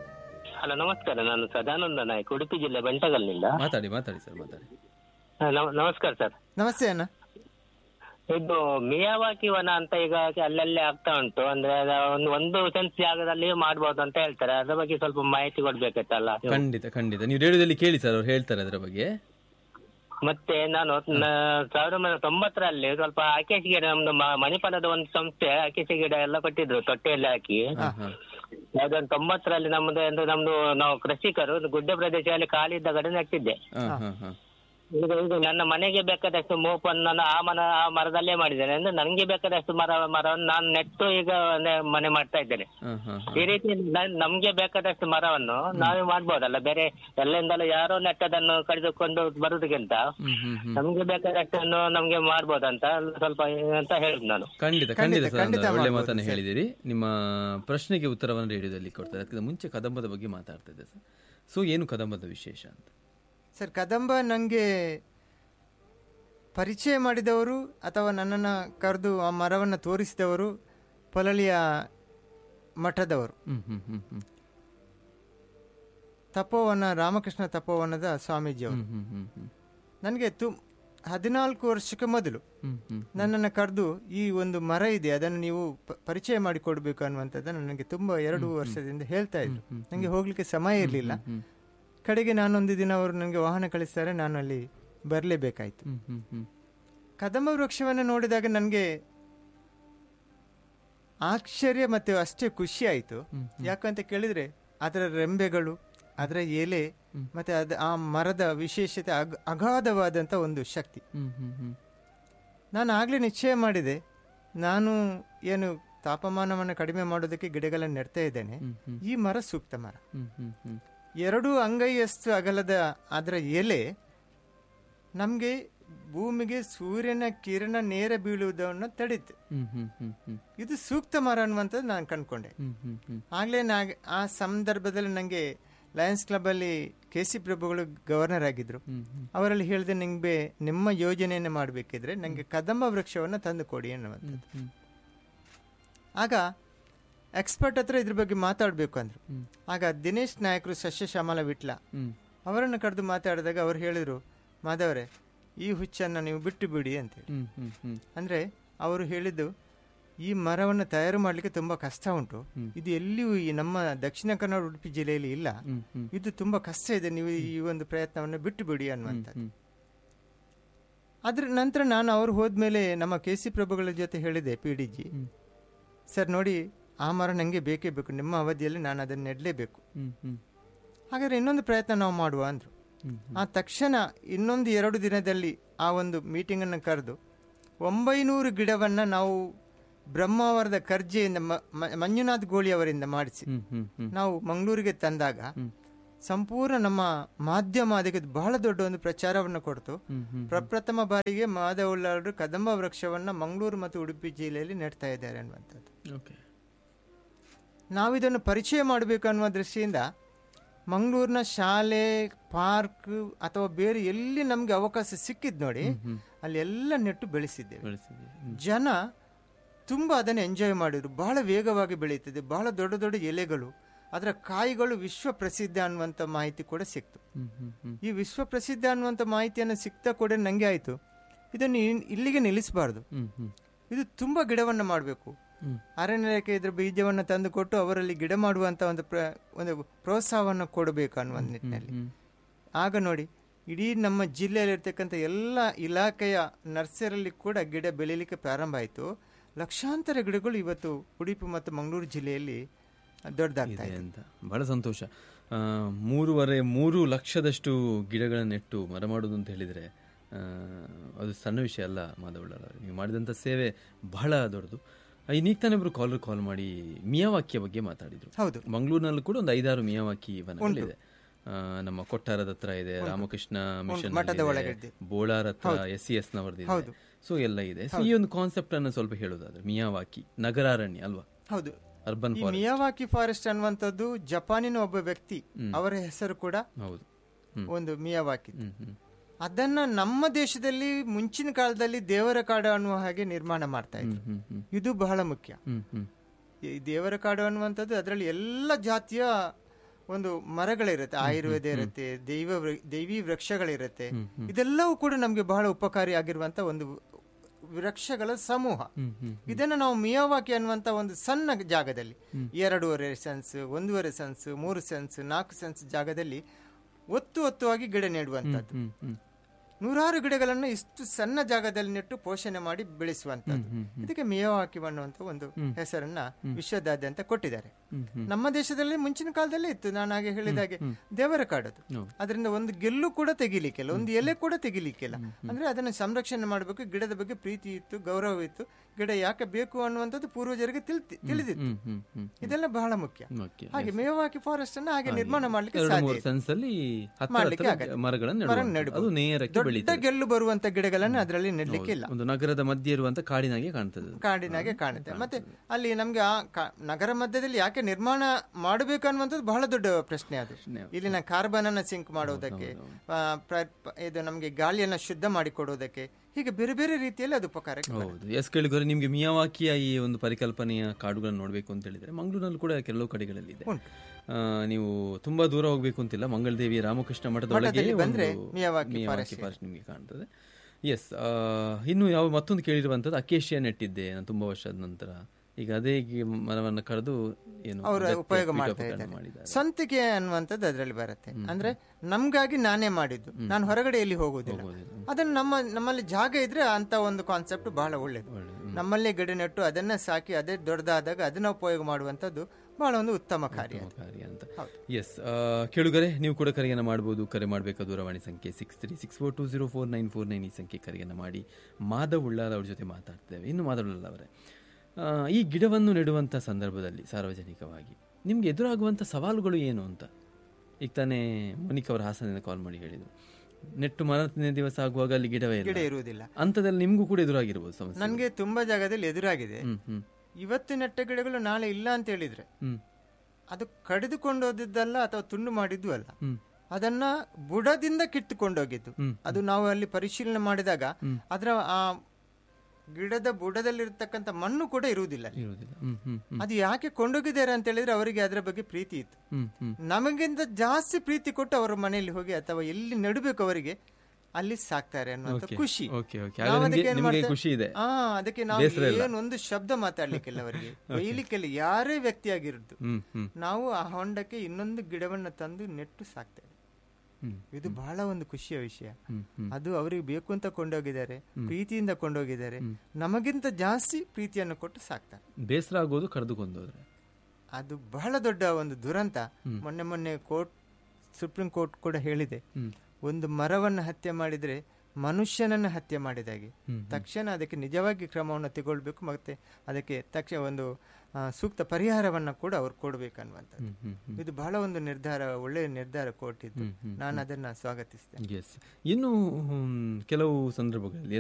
ಹಲೋ ನಮಸ್ಕಾರ ನಾನು ಸದಾನಂದ ನಾಯ್ಕ ಉಡುಪಿ ಜಿಲ್ಲೆ ಬೆಂಟಗಲ್ನಿಂದ ಮಾತಾಡಿ ಮಾತಾಡಿ ಸರ್ ಮಾತಾಡಿ ಆ, ನಮ- ನಮಸ್ಕಾರ ಸರ್ ನಮಸ್ತೆ ಅಣ್ಣ ಇದು ಮಿಯಾವಾಕಿ ವನ ಅಂತ ಈಗ ಅಲ್ಲಲ್ಲೇ ಆಗ್ತಾ ಉಂಟು ಅಂದ್ರೆ ಅದ ಒಂದು ಒಂದು ಸೆನ್ಸ್ ಜಾಗದಲ್ಲಿ ಮಾಡ್ಬೋದು ಅಂತ ಹೇಳ್ತಾರೆ ಅದ್ರ ಬಗ್ಗೆ ಸ್ವಲ್ಪ ಮಾಹಿತಿ ಕೊಡ್ಬೇಕಿತ್ತಲ್ಲ ನೀವು. ಖಂಡಿತ ಖಂಡಿತ ನೀವು ರೇಡಿಯೋದಲ್ಲಿ ಕೇಳಿ ಸರ್ ಅವ್ರು ಹೇಳ್ತಾರೆ ಅದರ ಬಗ್ಗೆ ಮತ್ತೆ ನಾನು ನ- ಸಾವಿರದ ಒಂಬೈನೂರ ತೊಂಬತ್ತರಲ್ಲಿ ಸ್ವಲ್ಪ ಅಕೇಶಿ ಗಿಡ ನಮ್ದು ಮ- ಮಣಿಪಾಲದ ಒಂದು ಸಂಸ್ಥೆ ಅಕೇಶಿ ಗಿಡ ಎಲ್ಲ ಕೊಟ್ಟಿದ್ರು ತೊಟ್ಟೆಯಲ್ಲಿ ಹಾಕಿ ಹಾ ಹಾ ಯಾವ್ದೊಂದು ತೊಂಬತ್ತರಲ್ಲಿ ನಮ್ದು ಅಂದ್ರೆ ನಮ್ದು ನಾವು ಕೃಷಿಕರು ಒಂದು ಗುಡ್ಡ ಪ್ರದೇಶದಲ್ಲಿ ಖಾಲಿ ಇದ್ದ ಕಡೆ ನೆಟ್ಟಿದ್ದೆ ಹಾ ಹಾ ಹಾ ಈಗ ಈಗ ನನ್ನ ಮನೆಗೆ ಬೇಕಾದಷ್ಟು ಮೋಪನ್ನು ನಾನು ಆ ಮನ ಆ ಮರದಲ್ಲೇ ಮಾಡಿದ್ದೇನೆ ಅಂದ್ರೆ ನನಗೆ ಬೇಕಾದಷ್ಟು ಮರ ಮರವನ್ನು ನಾನು ನೆಟ್ಟು ಈಗ ನೆ- ಮನೆ ಮಾಡ್ತಾ ಇದ್ದೇನೆ ಹಾ ಹಾ ಹಾ ಈ ರೀತಿ ನ- ನಮ್ಗೆ ಬೇಕಾದಷ್ಟು ಮರವನ್ನು ನಾವೇ ಮಾಡ್ಬೋದಲ್ಲ ಬೇರೆ ಎಲ್ಲಿಂದಲೂ ಯಾರೋ ನೆಟ್ಟದನ್ನು ಕಡಿದುಕೊಂಡು ಬರುವುದಕ್ಕಿಂತ ಹ್ಮ್ ಹ್ಮ್ ಹ್ಮ್ ನಮ್ಗೆ ಬೇಕಾದಷ್ಟನ್ನು ನಮ್ಗೆ ಮಾಡ್ಬೋದಂತ ಸ್ವಲ್ಪ ಅಂತ ಹೇಳುದು ನಾನು ಖಂಡಿತ ಖಂಡಿತ ಖಂಡಿತ, ಸರ್ ಖಂಡಿತ ಒಳ್ಳೆ ಮಾಡ್ಬೋದು ಮಾತನ್ನ ಸರ್. ಹೇಳಿದಿರಿ ನಿಮ್ಮ ಪ್ರಶ್ನೆಗೆ ಉತ್ತರವನ್ನು ರೇಡಿಯೋದಲ್ಲಿ ಕೊಡ್ತಾರೆ ಅದಕ್ಕಿಂತ ಮುಂಚೆ ಕದಂಬದ ಬಗ್ಗೆ ಮಾತಾಡ್ತಾ ಇದ್ದೆ ಸರ್ ಸೊ ಏನು ಕದಂಬದ ವಿಶೇಷ ಅಂತ ಸರ್ ಕದಂಬ ನನಗೆ ಪರಿಚಯ ಮಾಡಿದವರು ಅಥವಾ ನನ್ನನ್ನು ಕರೆದು ಆ ಮರವನ್ನು ತೋರಿಸಿದವರು ಪೊಲಳಿಯ ಮಠದವರು ಹ್ಮ್ ಹ್ಮ್ ಹ್ಮ್ ಹ್ಮ್ ತಪೋವನ ರಾಮಕೃಷ್ಣ ತಪೋವನದ ಸ್ವಾಮೀಜಿಯವರು ಹ್ಮ್ ಹ್ಮ್ ಹ್ಮ್ ನನಗೆ ತು ಹದಿನಾಲ್ಕು ವರ್ಷಕ್ಕೆ ಮೊದಲು ಹ್ಮ್ ಹ್ಮ್ ನನ್ನನ್ನು ಕರೆದು ಈ ಒಂದು ಮರ ಇದೆ ಅದನ್ನು ನೀವು ಪ- ಪರಿಚಯ ಮಾಡಿಕೊಡ್ಬೇಕು ಅನ್ನುವಂಥದ್ದನ್ನು ನನಗೆ ತುಂಬ ಎರಡು ವರ್ಷದಿಂದ ಹೇಳ್ತಾ ಇದ್ರು ನನಗೆ ಹೋಗ್ಲಿಕ್ಕೆ ಸಮಯ ಇರಲಿಲ್ಲ ಕಡೆಗೆ ನಾನೊಂದು ದಿನ ಅವರು ನನಗೆ ವಾಹನ ಕಳಿಸ್ತಾರೆ ನಾನು ಅಲ್ಲಿ ಬರಲೇಬೇಕಾಯ್ತು ಹ್ಮ್ ಹ್ಮ್ ಹ್ಮ್ ಕದಂಬ ವೃಕ್ಷವನ್ನು ನೋಡಿದಾಗ ನನಗೆ ಆಶ್ಚರ್ಯ ಮತ್ತು ಅಷ್ಟೇ ಖುಷಿ ಆಯಿತು ಯಾಕಂತ ಕೇಳಿದ್ರೆ ಅದರ ರೆಂಬೆಗಳು ಅದರ ಎಲೆ ಮತ್ತೆ ಅದ ಆ ಮರದ ವಿಶೇಷತೆ ಅಗ ಅಗಾಧವಾದಂಥ ಒಂದು ಶಕ್ತಿ ಹ್ಮ್ ಹ್ಮ್ ಹ್ಮ್ ನಾನು ಆಗಲೇ ನಿಶ್ಚಯ ಮಾಡಿದೆ ನಾನು ಏನು ತಾಪಮಾನವನ್ನು ಕಡಿಮೆ ಮಾಡೋದಕ್ಕೆ ಗಿಡಗಳನ್ನು ನೆಡ್ತಾ ಇದ್ದೇನೆ ಈ ಮರ ಸೂಕ್ತ ಮರ ಹ್ಮ್ ಹ್ಮ್ ಹ್ಮ್ ಎರಡು ಅಂಗೈಯಷ್ಟು ಅಗಲದ ಅದರ ಎಲೆ ನಮಗೆ ಭೂಮಿಗೆ ಸೂರ್ಯನ ಕಿರಣ ನೇರ ಬೀಳುವುದನ್ನು ತಡೀತು ಹ್ಮ್ ಹ್ಮ್ ಹ್ಮ್ ಹ್ಮ್ ಇದು ಸೂಕ್ತ ಮರ ಅನ್ನುವಂಥದ್ದು ನಾನು ಕಂಡ್ಕೊಂಡೆ ಹ್ಮ್ ಹ್ಮ್ ಹ್ಮ್ ಆಗಲೇ ನಾ ಆ ಸಂದರ್ಭದಲ್ಲಿ ನನಗೆ ಲಯನ್ಸ್ ಕ್ಲಬ್ಬಲ್ಲಿ ಕೆ ಸಿ ಪ್ರಭುಗಳು ಗವರ್ನರ್ ಆಗಿದ್ರು ಅವರಲ್ಲಿ ಹೇಳಿದೆ ನಿಮಗೆ ನಿಮ್ಮ ಯೋಜನೆಯನ್ನು ಮಾಡಬೇಕಿದ್ರೆ ನನಗೆ ಕದಂಬ ವೃಕ್ಷವನ್ನು ತಂದು ಕೊಡಿ ಅನ್ನುವಂಥದ್ದು ಆಗ ಎಕ್ಸ್ಪರ್ಟ್ ಹತ್ರ ಇದ್ರ ಬಗ್ಗೆ ಮಾತಾಡಬೇಕು ಅಂದ್ರು ಆಗ ದಿನೇಶ್ ನಾಯಕರು ಸಸ್ಯ ಶ್ಯಾಮಲ ವಿಟ್ಲ ಹ್ಮ್ ಅವರನ್ನು ಕರೆದು ಮಾತಾಡಿದಾಗ ಅವ್ರು ಹೇಳಿದ್ರು ಮಾಧವರೇ ಈ ಹುಚ್ಚನ್ನು ನೀವು ಬಿಟ್ಟು ಬಿಡಿ ಅಂತೇಳಿ ಹ್ಮ್ ಹ್ಮ್ ಹ್ಮ್ ಅಂದರೆ ಅವರು ಹೇಳಿದ್ದು ಈ ಮರವನ್ನು ತಯಾರು ಮಾಡಲಿಕ್ಕೆ ತುಂಬ ಕಷ್ಟ ಉಂಟು ಇದು ಎಲ್ಲಿಯೂ ಈ ನಮ್ಮ ದಕ್ಷಿಣ ಕನ್ನಡ ಉಡುಪಿ ಜಿಲ್ಲೆಯಲ್ಲಿ ಇಲ್ಲ ಹ್ಮ್ ಹ್ಮ್ ಇದು ತುಂಬ ಕಷ್ಟ ಇದೆ ನೀವು ಈ ಒಂದು ಪ್ರಯತ್ನವನ್ನು ಬಿಟ್ಟು ಬಿಡಿ ಅನ್ನುವಂಥದ್ದು ಹ್ಮ್ ಅದ್ರ ನಂತರ ನಾನು ಅವರು ಹೋದ್ಮೇಲೆ ನಮ್ಮ ಕೆ ಸಿ ಪ್ರಭುಗಳ ಜೊತೆ ಹೇಳಿದೆ ಪಿ ಡಿ ಜಿ ಸರ್ ನೋಡಿ ಆ ಮರ ನನಗೆ ಬೇಕೇ ಬೇಕು ನಿಮ್ಮ ಅವಧಿಯಲ್ಲಿ ನಾನು ಅದನ್ನು ನೆಡಲೇಬೇಕು ಹ್ಮ್ ಹ್ಮ್ ಹಾಗಾದ್ರೆ ಇನ್ನೊಂದು ಪ್ರಯತ್ನ ನಾವು ಮಾಡುವ ಅಂದ್ರು ಆ ತಕ್ಷಣ ಇನ್ನೊಂದು ಎರಡು ದಿನದಲ್ಲಿ ಆ ಒಂದು ಮೀಟಿಂಗನ್ನು ಕರೆದು ಒಂಬೈನೂರು ಗಿಡವನ್ನು ನಾವು ಬ್ರಹ್ಮಾವರದ ಕರ್ಜೆಯಿಂದ ಮ- ಮ- ಮಂಜುನಾಥ್ ಗೋಳಿ ಅವರಿಂದ ಮಾಡಿಸಿ ಹ್ಮ್ ಹ್ಮ್ ಹ್ಮ್ ನಾವು ಮಂಗಳೂರಿಗೆ ತಂದಾಗ ಸಂಪೂರ್ಣ ನಮ್ಮ ಮಾಧ್ಯಮ ಅದಕ್ಕೆ ಬಹಳ ದೊಡ್ಡ ಒಂದು ಪ್ರಚಾರವನ್ನು ಕೊಡ್ತು ಹ್ಮ್ ಹ್ಮ್ ಪ್ರಪ್ರಥಮ ಬಾರಿಗೆ ಮಾಧವಳ್ಳರು ಕದಂಬ ವೃಕ್ಷವನ್ನ ಮಂಗಳೂರು ಮತ್ತು ಉಡುಪಿ ಜಿಲ್ಲೆಯಲ್ಲಿ ನೆಡ್ತಾ ಇದ್ದಾರೆ ಅನ್ನುವಂಥದ್ದು ಓಕೆ ನಾವಿದನ್ನು ಪರಿಚಯ ಮಾಡಬೇಕು ಅನ್ನುವ ದೃಷ್ಟಿಯಿಂದ ಮಂಗಳೂರಿನ ಶಾಲೆ ಪಾರ್ಕ್ ಅಥವಾ ಬೇರೆ ಎಲ್ಲಿ ನಮಗೆ ಅವಕಾಶ ಸಿಕ್ಕಿದ್ ನೋಡಿ ಅಲ್ಲಿ ಎಲ್ಲ ನೆಟ್ಟು ಬೆಳೆಸಿದ್ದೇವೆ ಬೆಳೆಸಿದ್ದೀವಿ ಹ್ಮ್ ಜನ ತುಂಬ ಅದನ್ನು ಎಂಜಾಯ್ ಮಾಡಿದ್ರು ಬಹಳ ವೇಗವಾಗಿ ಬೆಳೀತದೆ ಬಹಳ ದೊಡ್ಡ ದೊಡ್ಡ ಎಲೆಗಳು ಅದರ ಕಾಯಿಗಳು ವಿಶ್ವ ಪ್ರಸಿದ್ಧ ಅನ್ನುವಂಥ ಮಾಹಿತಿ ಕೂಡ ಸಿಕ್ತು ಹ್ಮ್ ಹ್ಮ್ ಹ್ಮ್ ಈ ವಿಶ್ವ ಪ್ರಸಿದ್ಧ ಅನ್ನುವಂಥ ಮಾಹಿತಿಯನ್ನು ಸಿಕ್ತಾ ಕೂಡ ನನಗೆ ಆಯಿತು ಇದನ್ನು ಇನ್- ಇಲ್ಲಿಗೆ ನಿಲ್ಲಿಸಬಾರ್ದು ಹ್ಮ್ ಹ್ಮ್ ಇದು ತುಂಬ ಗಿಡವನ್ನು ಮಾಡಬೇಕು ಹ್ಮ್. ಅರಣ್ಯ ಇಲಾಖೆ ಇದ್ರ ಬೀಜವನ್ನು ತಂದು ಕೊಟ್ಟು ಅವರಲ್ಲಿ ಗಿಡ ಮಾಡುವಂಥ ಒಂದು ಪ್ರ ಒಂದು ಪ್ರೋತ್ಸಾಹವನ್ನು ಕೊಡಬೇಕು ಅನ್ನುವ ನಿಟ್ಟಿನಲ್ಲಿ ಹ್ಮ್ ಆಗ ನೋಡಿ ಇಡೀ ನಮ್ಮ ಜಿಲ್ಲೆಯಲ್ಲಿರ್ತಕ್ಕಂಥ ಎಲ್ಲ ಇಲಾಖೆಯ ನರ್ಸರಲ್ಲಿ ಕೂಡ ಗಿಡ ಬೆಳೀಲಿಕ್ಕೆ ಪ್ರಾರಂಭ ಆಯಿತು ಲಕ್ಷಾಂತರ ಗಿಡಗಳು ಇವತ್ತು ಉಡುಪಿ ಮತ್ತು ಮಂಗಳೂರು ಜಿಲ್ಲೆಯಲ್ಲಿ ದೊಡ್ಡದಾಗ್ತಾ ಇದೆ ಇದೆ ಅಂತ ಬಹಳ ಸಂತೋಷ ಆ, ಮೂರುವರೆ ಮೂರು ಲಕ್ಷದಷ್ಟು ಗಿಡಗಳನ್ನು ನೆಟ್ಟು ಮರ ಮಾಡೋದು ಅಂತ ಹೇಳಿದರೆ ಆ, ಅದು ಸಣ್ಣ ವಿಷಯ ಅಲ್ಲ ಮಾಧವಳ್ಳವರೇ ನೀವು ಮಾಡಿದಂಥ ಸೇವೆ ಬಹಳ ದೊಡ್ಡದು ಇನ್ನೀಗ ತಾನೇ ಒಬ್ರು ಕಾಲರ್ ಕಾಲ್ ಮಾಡಿ ಮಿಯಾವಾಕಿಯ ಬಗ್ಗೆ ಮಾತಾಡಿದ್ರು ಹೌದು ಮಂಗಳೂರಿನಲ್ಲೂ ಕೂಡ ಒಂದು ಐದಾರು ಮಿಯಾವಾಕಿ ವನಗಳಿದೆ ಆ, ನಮ್ಮ ಕೊಟ್ಟಾರದ ಹತ್ರ ಇದೆ ರಾಮಕೃಷ್ಣ ಮಿಷನ್ ಮಠದ ಒಳಗಡೆ. ಬೋಳಾರ್ ಹತ್ರ ಎಸ್ ಸಿ ಎಸ್ ನವರದಿದೆ ಸೊ ಎಲ್ಲ ಇದೆ ಸೊ ಈ ಒಂದು ಕಾನ್ಸೆಪ್ಟ್ ಅನ್ನು ಸ್ವಲ್ಪ ಹೇಳೋದಾದ್ರೆ ಮಿಯಾವಾಕಿ ನಗರಾರಣ್ಯ ಅಲ್ವಾ ಹೌದು ಅರ್ಬನ್ ಈ ಮಿಯಾವಾಕಿ ಫಾರೆಸ್ಟ್ ಅನ್ನುವಂಥದ್ದು ಜಪಾನಿನ ಒಬ್ಬ ವ್ಯಕ್ತಿ ಅವರ ಹೆಸರು ಕೂಡ ಹೌದು ಹ್ಮ್ ಒಂದು ಮಿಯಾವಾಕಿ ಹ್ಮ್ ಹ್ಮ್ ಅದನ್ನ ನಮ್ಮ ದೇಶದಲ್ಲಿ ಮುಂಚಿನ ಕಾಲದಲ್ಲಿ ದೇವರ ಕಾಡು ಅನ್ನುವ ಹಾಗೆ ನಿರ್ಮಾಣ ಮಾಡ್ತಾ ಇದ್ರು ಹ್ಮ್ ಹ್ಮ್ ಇದು ಬಹಳ ಮುಖ್ಯ ಹ್ಮ್ ಹ್ಮ್ ಈ ದೇವರ ಕಾಡು ಅನ್ನುವಂಥದ್ದು ಅದರಲ್ಲಿ ಎಲ್ಲ ಜಾತಿಯ ಒಂದು ಮರಗಳಿರುತ್ತೆ ಆಯುರ್ವೇದ ಇರುತ್ತೆ ದೈವ ವೃ- ದೈವಿ ವೃಕ್ಷಗಳಿರುತ್ತೆ ಇದೆಲ್ಲವೂ ಕೂಡ ನಮಗೆ ಬಹಳ ಉಪಕಾರಿ ಆಗಿರುವಂತ ಒಂದು ವೃಕ್ಷಗಳ ಸಮೂಹ ಹ್ಮ್ ಹ್ಮ್ ಇದನ್ನ ನಾವು ಮಿಯಾವಾಕಿ ಅನ್ನುವಂತ ಒಂದು ಸಣ್ಣ ಜಾಗದಲ್ಲಿ ಎರಡೂವರೆ ಸೆನ್ಸ್ ಒಂದೂವರೆ ಸೆನ್ಸ್ ಮೂರು ಸೆನ್ಸ್ ನಾಲ್ಕು ಸೆನ್ಸ್ ಜಾಗದಲ್ಲಿ ಒತ್ತು ಒತ್ತುವಾಗಿ ಗಿಡ ನೆಡುವಂಥದ್ದು ಹ್ಮ್ ಹ್ಮ್ ನೂರಾರು ಗಿಡಗಳನ್ನು ಇಷ್ಟು ಸಣ್ಣ ಜಾಗದಲ್ಲಿ ನೆಟ್ಟು ಪೋಷಣೆ ಮಾಡಿ ಬೆಳೆಸುವಂತದ್ದು ಇದಕ್ಕೆ ಮಿಯಾವಾಕಿ ಅನ್ನುವಂತ ಒಂದು ಹೆಸರನ್ನ ವಿಶ್ವದಾದ್ಯಂತ ಕೊಟ್ಟಿದ್ದಾರೆ ನಮ್ಮ ದೇಶದಲ್ಲಿ ಮುಂಚಿನ ಕಾಲದಲ್ಲೇ ಇತ್ತು ನಾನು ಹಾಗೆ ಹೇಳಿದ ಹಾಗೆ ದೇವರ ಕಾಡದು ಅದರಿಂದ ಒಂದು ಗೆಲ್ಲು ಕೂಡ ತೆಗಿಲಿಕ್ಕಿಲ್ಲ ಒಂದು ಎಲೆ ಕೂಡ ತೆಗಿಲಿಕ್ಕಿಲ್ಲ ಅಂದ್ರೆ ಅದನ್ನ ಸಂರಕ್ಷಣೆ ಮಾಡಬೇಕು ಗಿಡದ ಬಗ್ಗೆ ಪ್ರೀತಿ ಇತ್ತು ಗೌರವ ಇತ್ತು ಗಿಡ ಯಾಕೆ ಬೇಕು ಅನ್ನುವಂಥದ್ದು ಪೂರ್ವಜರಿಗೆ ತಿಳ್ತಿ- ತಿಳಿದಿತ್ತು ಹ್ಮ್ ಹ್ಮ್ ಹ್ಮ್ ಇದೆಲ್ಲ ಬಹಳ ಮುಖ್ಯ ಓಕೆ ಹಾಗೆ ಮೇವಾಕಿ ಫಾರೆಸ್ಟ್ ಅನ್ನ ಹಾಗೆ ನಿರ್ಮಾಣ ಮಾಡ್ಲಿಕ್ಕೆ ಎರಡು ಸಾಧ್ಯ ಮೂರು ಇದೆ. ಸೆನ್ಸ್ ಅಲ್ಲಿ ಹತ್ರ ಮಾಡ್ಲಿಕ್ಕೆ ಹತ್ರ ಆಗತ್ತೆ. ಮರಗಳನ್ನು ಮರ ನೆಡುವಂಥದ್ದು. ನೆಡ್ಬೋದು. ಅದು ನೇರಕ್ಕೆ ದೊಡ್ಡ ಬೆಳೀತದೆ ಗೆಲ್ಲು ಬರುವಂತ ಗಿಡಗಳನ್ನು ಅದರಲ್ಲಿ ನೆಡ್ಲಿಕ್ಕೆ ಇಲ್ಲ ಒಂದು ನಗರದ ಮಧ್ಯೆ ಇರುವಂತ ಕಾಡಿನಾಗೆ ಕಾಣ್ತದೆ ಅದು. ಕಾಡಿನಾಗೆ ಕಾಣುತ್ತೆ ಮತ್ತೆ ಅಲ್ಲಿ ನಮ್ಗೆ ಆ ಕಾ- ನಗರ ಮಧ್ಯದಲ್ಲಿ ಯಾಕೆ ನಿರ್ಮಾಣ ಮಾಡಬೇಕು ಅನ್ನುವಂಥದ್ದು ಬಹಳ ದೊಡ್ಡ ಪ್ರಶ್ನೆ ಅದು ಇಲ್ಲಿನ ಕಾರ್ಬನ್ ಅನ್ನ ಸಿಂಕ್ ಮಾಡೋದಕ್ಕೆ ಆ, ಪ್ರ- ಪ- ಇದು ನಮ್ಗೆ ಗಾಳಿಯನ್ನ ಶುದ್ಧ ಮಾಡಿಕೊಡೋದಕ್ಕೆ ಹೀಗೆ ಬೇರೆ ಬೇರೆ ರೀತಿಯಲ್ಲಿ ಅದು ಉಪಕಾರಕ್ಕೆ ಬರುತ್ತೆ. ಹೌದು ಎಸ್ ಕೇಳಿgore ನಿಮ್ಗೆ ಮಿಯಾವಾಕಿಯ ಈ ಒಂದು ಪರಿಕಲ್ಪನೆಯ ಕಾಡುಗಳನ್ನು ನೋಡಬೇಕು ಅಂತ ಹೇಳಿದ್ರೆ ಮಂಗಳೂರಿನಲ್ಲಿ ಕೂಡ ಕೆಲವು ಕಡೆಗಳಲ್ಲಿ ಇದೆ ಉಂಟು. ಆ, ನೀವು ತುಂಬಾ ದೂರ ಹೋಗ್ಬೇಕು ಅಂತಿಲ್ಲ ಮಂಗಳದೇವಿ ರಾಮಕೃಷ್ಣ ಮಠದೊಳಗೆ ಮಠದಲ್ಲಿ ಒಂದು ಬಂದ್ರೆ ಮಿಯಾವಾಕಿ ಮಿಯಾವಾಕಿ ಫಾರೆಸ್ಟ್ ಫಾರೆಸ್ಟ್ ನಿಮಗೆ ಕಾಣ್ತದೆ ಎಸ್ ಇನ್ನು ಯಾವ ಮತ್ತೊಂದು ಕೇಳಿರುವಂತದ್ದು ಅಕೇಶಿಯಾ ನೆಟ್ಟಿದ್ದೆ ನಾನು ತುಂಬಾ ವರ್ಷದ ನಂತರ ಈಗ ಅದೇ ಗಿ- ಮರವನ್ನು ಕಡಿದು ಏನು ಅವರು ಜಾಸ್ತಿ ಉಪಯೋಗ ಪೀಠೋಪಕರಣ ಮಾಡ್ತಾ ಇದ್ದಾರೆ ಮಾಡಿದ್ದಾರೆ ಸ್ವಂತಿಕೆ ಅನ್ನುವಂಥದ್ದು ಅದರಲ್ಲಿ ಬರುತ್ತೆ ಅಂದ್ರೆ ನಮ್ಗಾಗಿ ನಾನೇ ಮಾಡಿದ್ದು ನಾನು ಹೊರಗಡೆ ಎಲ್ಲಿ ಹೋಗುದಿಲ್ಲ ಅದನ್ನು ನಮ್ಮ ನಮ್ಮಲ್ಲಿ ಜಾಗ ಇದ್ರೆ ಅಂತ ಒಂದು ಕಾನ್ಸೆಪ್ಟ್ ಬಹಳ ಒಳ್ಳೇದು ನಮ್ಮಲ್ಲೇ ಗಿಡ ನೆಟ್ಟು ಅದನ್ನ ಸಾಕಿ ಅದೇ ದೊಡ್ಡದಾದಾಗ ಅದನ್ನ ಉಪಯೋಗ ಮಾಡುವಂತದ್ದು ಬಹಳ ಒಂದು ಉತ್ತಮ ಕಾರ್ಯ ಅದು. ಕಾರ್ಯ ಅಂತ ಎಸ್ ಕೇಳುಗರೆ ನೀವು ಕೂಡ ಕರೆಯನ್ನು ಮಾಡಬಹುದು ಕರೆ ಮಾಡಬೇಕಾದ ದೂರವಾಣಿ ಸಂಖ್ಯೆ six three six four two zero four nine four nine ಈ ಸಂಖ್ಯೆ ಕರೆಯನ್ನು ಮಾಡಿ ಮಾಧವ್ ಉಳ್ಳಾಲ್ ಅವ್ರ ಜೊತೆ ಮಾತಾಡ್ತೇವೆ ಇನ್ನು ಮಾಧವ್ ಉಳ್ಳಾಲ್ ಅವರೇ ಆ, ಈ ಗಿಡವನ್ನು ನೆಡುವಂಥ ಸಂದರ್ಭದಲ್ಲಿ ಸಾರ್ವಜನಿಕವಾಗಿ ನಿಮ್ಗೆ ಎದುರಾಗುವಂಥ ಸವಾಲುಗಳು ಏನು ಅಂತ ಈಗ ತಾನೇ ಮೋನಿಕ್ ಅವರ ಹಾಸನದಿಂದ ಕಾಲ್ ಮಾಡಿ ಹೇಳಿದ್ರು ನೆಟ್ಟು ಮಾರನೇ ದಿವಸ ಆಗುವಾಗ ಅಲ್ಲಿ ಗಿಡವೇ ಗಿಡ ಇಲ್ಲ ಇರುವುದಿಲ್ಲ ಅಂಥದ್ದಲ್ಲಿ ನಿಮಗೂ ಕೂಡ ಎದುರಾಗಿರ್ಬೋದು ಸಮಸ್ಯೆ ನನ್ಗೆ ತುಂಬಾ ಜಾಗದಲ್ಲಿ ಎದುರಾಗಿದೆ ಹ್ಮ್ ಹ್ಮ್ ಇವತ್ತು ನೆಟ್ಟ ಗಿಡಗಳು ನಾಳೆ ಇಲ್ಲ ಅಂತ ಹೇಳಿದ್ರೆ ಹ್ಮ್ ಅದು ಕಡಿದುಕೊಂಡೋದಿದ್ದಲ್ಲ ಅಥವಾ ತುಂಡು ಮಾಡಿದ್ದು ಅಲ್ಲ ಹ್ಮ್ ಅದನ್ನ ಬುಡದಿಂದ ಕಿತ್ತುಕೊಂಡೋಗಿದ್ದು ಅದು ನಾವು ಅಲ್ಲಿ ಪರಿಶೀಲನೆ ಮಾಡಿದಾಗ ಅದರ ಆ ಗಿಡದ ಬುಡದಲ್ಲಿರ್ತಕ್ಕಂಥ ಮಣ್ಣು ಕೂಡ ಇರುವುದಿಲ್ಲ ಅಲ್ಲಿ. ಇರುವುದಿಲ್ಲ ಹ್ಮ್ ಹ್ಮ್ ಹ್ಮ್ ಅದು ಯಾಕೆ ಕೊಂಡೋಗಿದ್ದಾರೆ ಅಂತ ಹೇಳಿದ್ರೆ ಅವರಿಗೆ ಅದರ ಬಗ್ಗೆ ಪ್ರೀತಿ ಇತ್ತು ಹ್ಮ್ ಹ್ಮ್ ನಮಗಿಂತ ಜಾಸ್ತಿ ಪ್ರೀತಿ ಕೊಟ್ಟು ಅವರ ಮನೆಯಲ್ಲಿ ಹೋಗಿ ಅಥವಾ ಎಲ್ಲಿ ನೆಡಬೇಕು ಅವರಿಗೆ ಅಲ್ಲಿ ಸಾಕ್ತಾರೆ ಅನ್ನುವಂತ Okay, ಖುಷಿ okay, okay. ನಾವು ಆಗ ಅದಕ್ಕೆ ನಿಮ್ಗೆ- ಏನ್ ನಿಮ್ಗೆ ಮಾಡ್ತೇವೆ? ಖುಷಿ ಇದೆ. ಆ ಅದಕ್ಕೆ ನಾವು ಬೇಸರ ಇಲ್ಲ. ಏನೊಂದು ಶಬ್ದ ಮಾತಾಡ್ಲಿಕ್ಕಿಲ್ಲ ಅವರಿಗೆ ಬೈಲಿಕ್ಕಿಲ್ಲ ಯಾರೇ ವ್ಯಕ್ತಿಯಾಗಿರುದು ಹ್ಮ್ ಹ್ಮ್ ನಾವು ಆ ಹೊಂಡಕ್ಕೆ ಇನ್ನೊಂದು ಗಿಡವನ್ನು ತಂದು ನೆಟ್ಟು ಸಾಕ್ತೇವೆ ಹ್ಮ್ ಇದು ಬಹಳ ಒಂದು ಖುಷಿಯ ವಿಷಯ ಹ್ಮ್ ಹ್ಮ್ ಅದು ಅವರಿಗೆ ಬೇಕು ಅಂತ ಕೊಂಡೋಗಿದ್ದಾರೆ ಪ್ರೀತಿಯಿಂದ ಕೊಂಡೋಗಿದ್ದಾರೆ ನಮಗಿಂತ ಜಾಸ್ತಿ ಪ್ರೀತಿಯನ್ನು ಕೊಟ್ಟು ಸಾಕ್ತಾರೆ ಬೇಸರ ಆಗೋದು ಕರೆದುಕೊಂಡೋದ್ರೆ ಅದು ಬಹಳ ದೊಡ್ಡ ಒಂದು ದುರಂತ ಮೊನ್ನೆ ಮೊನ್ನೆ ಕೋರ್ಟ್ ಸುಪ್ರೀಂ ಕೋರ್ಟ್ ಕೂಡ ಹೇಳಿದೆ ಒಂದು ಮರವನ್ನು ಹತ್ಯೆ ಮಾಡಿದ್ರೆ ಮನುಷ್ಯನನ್ನು ಹತ್ಯೆ ಮಾಡಿದಾಗೆ ತಕ್ಷಣ ಅದಕ್ಕೆ ನಿಜವಾಗಿ ಕ್ರಮವನ್ನು ತಗೊಳ್ಬೇಕು ಮತ್ತೆ ಅದಕ್ಕೆ ತಕ್ಷಣ ಒಂದು ಆ, ಸೂಕ್ತ ಪರಿಹಾರವನ್ನ ಕೂಡ ಅವ್ರು ಕೊಡ್ಬೇಕನ್ನುವಂಥದ್ದು ಇದು ಬಹಳ ಒಂದು ನಿರ್ಧಾರ ಒಳ್ಳೆಯ ನಿರ್ಧಾರ ಕೋರ್ಟ್ ಇದ್ದು ನಾನು ಅದನ್ನ ಸ್ವಾಗತಿಸ್ತೇನೆ ಎಸ್ ಇನ್ನು ಹ್ಮ್, ಕೆಲವು ಸಂದರ್ಭಗಳಲ್ಲಿ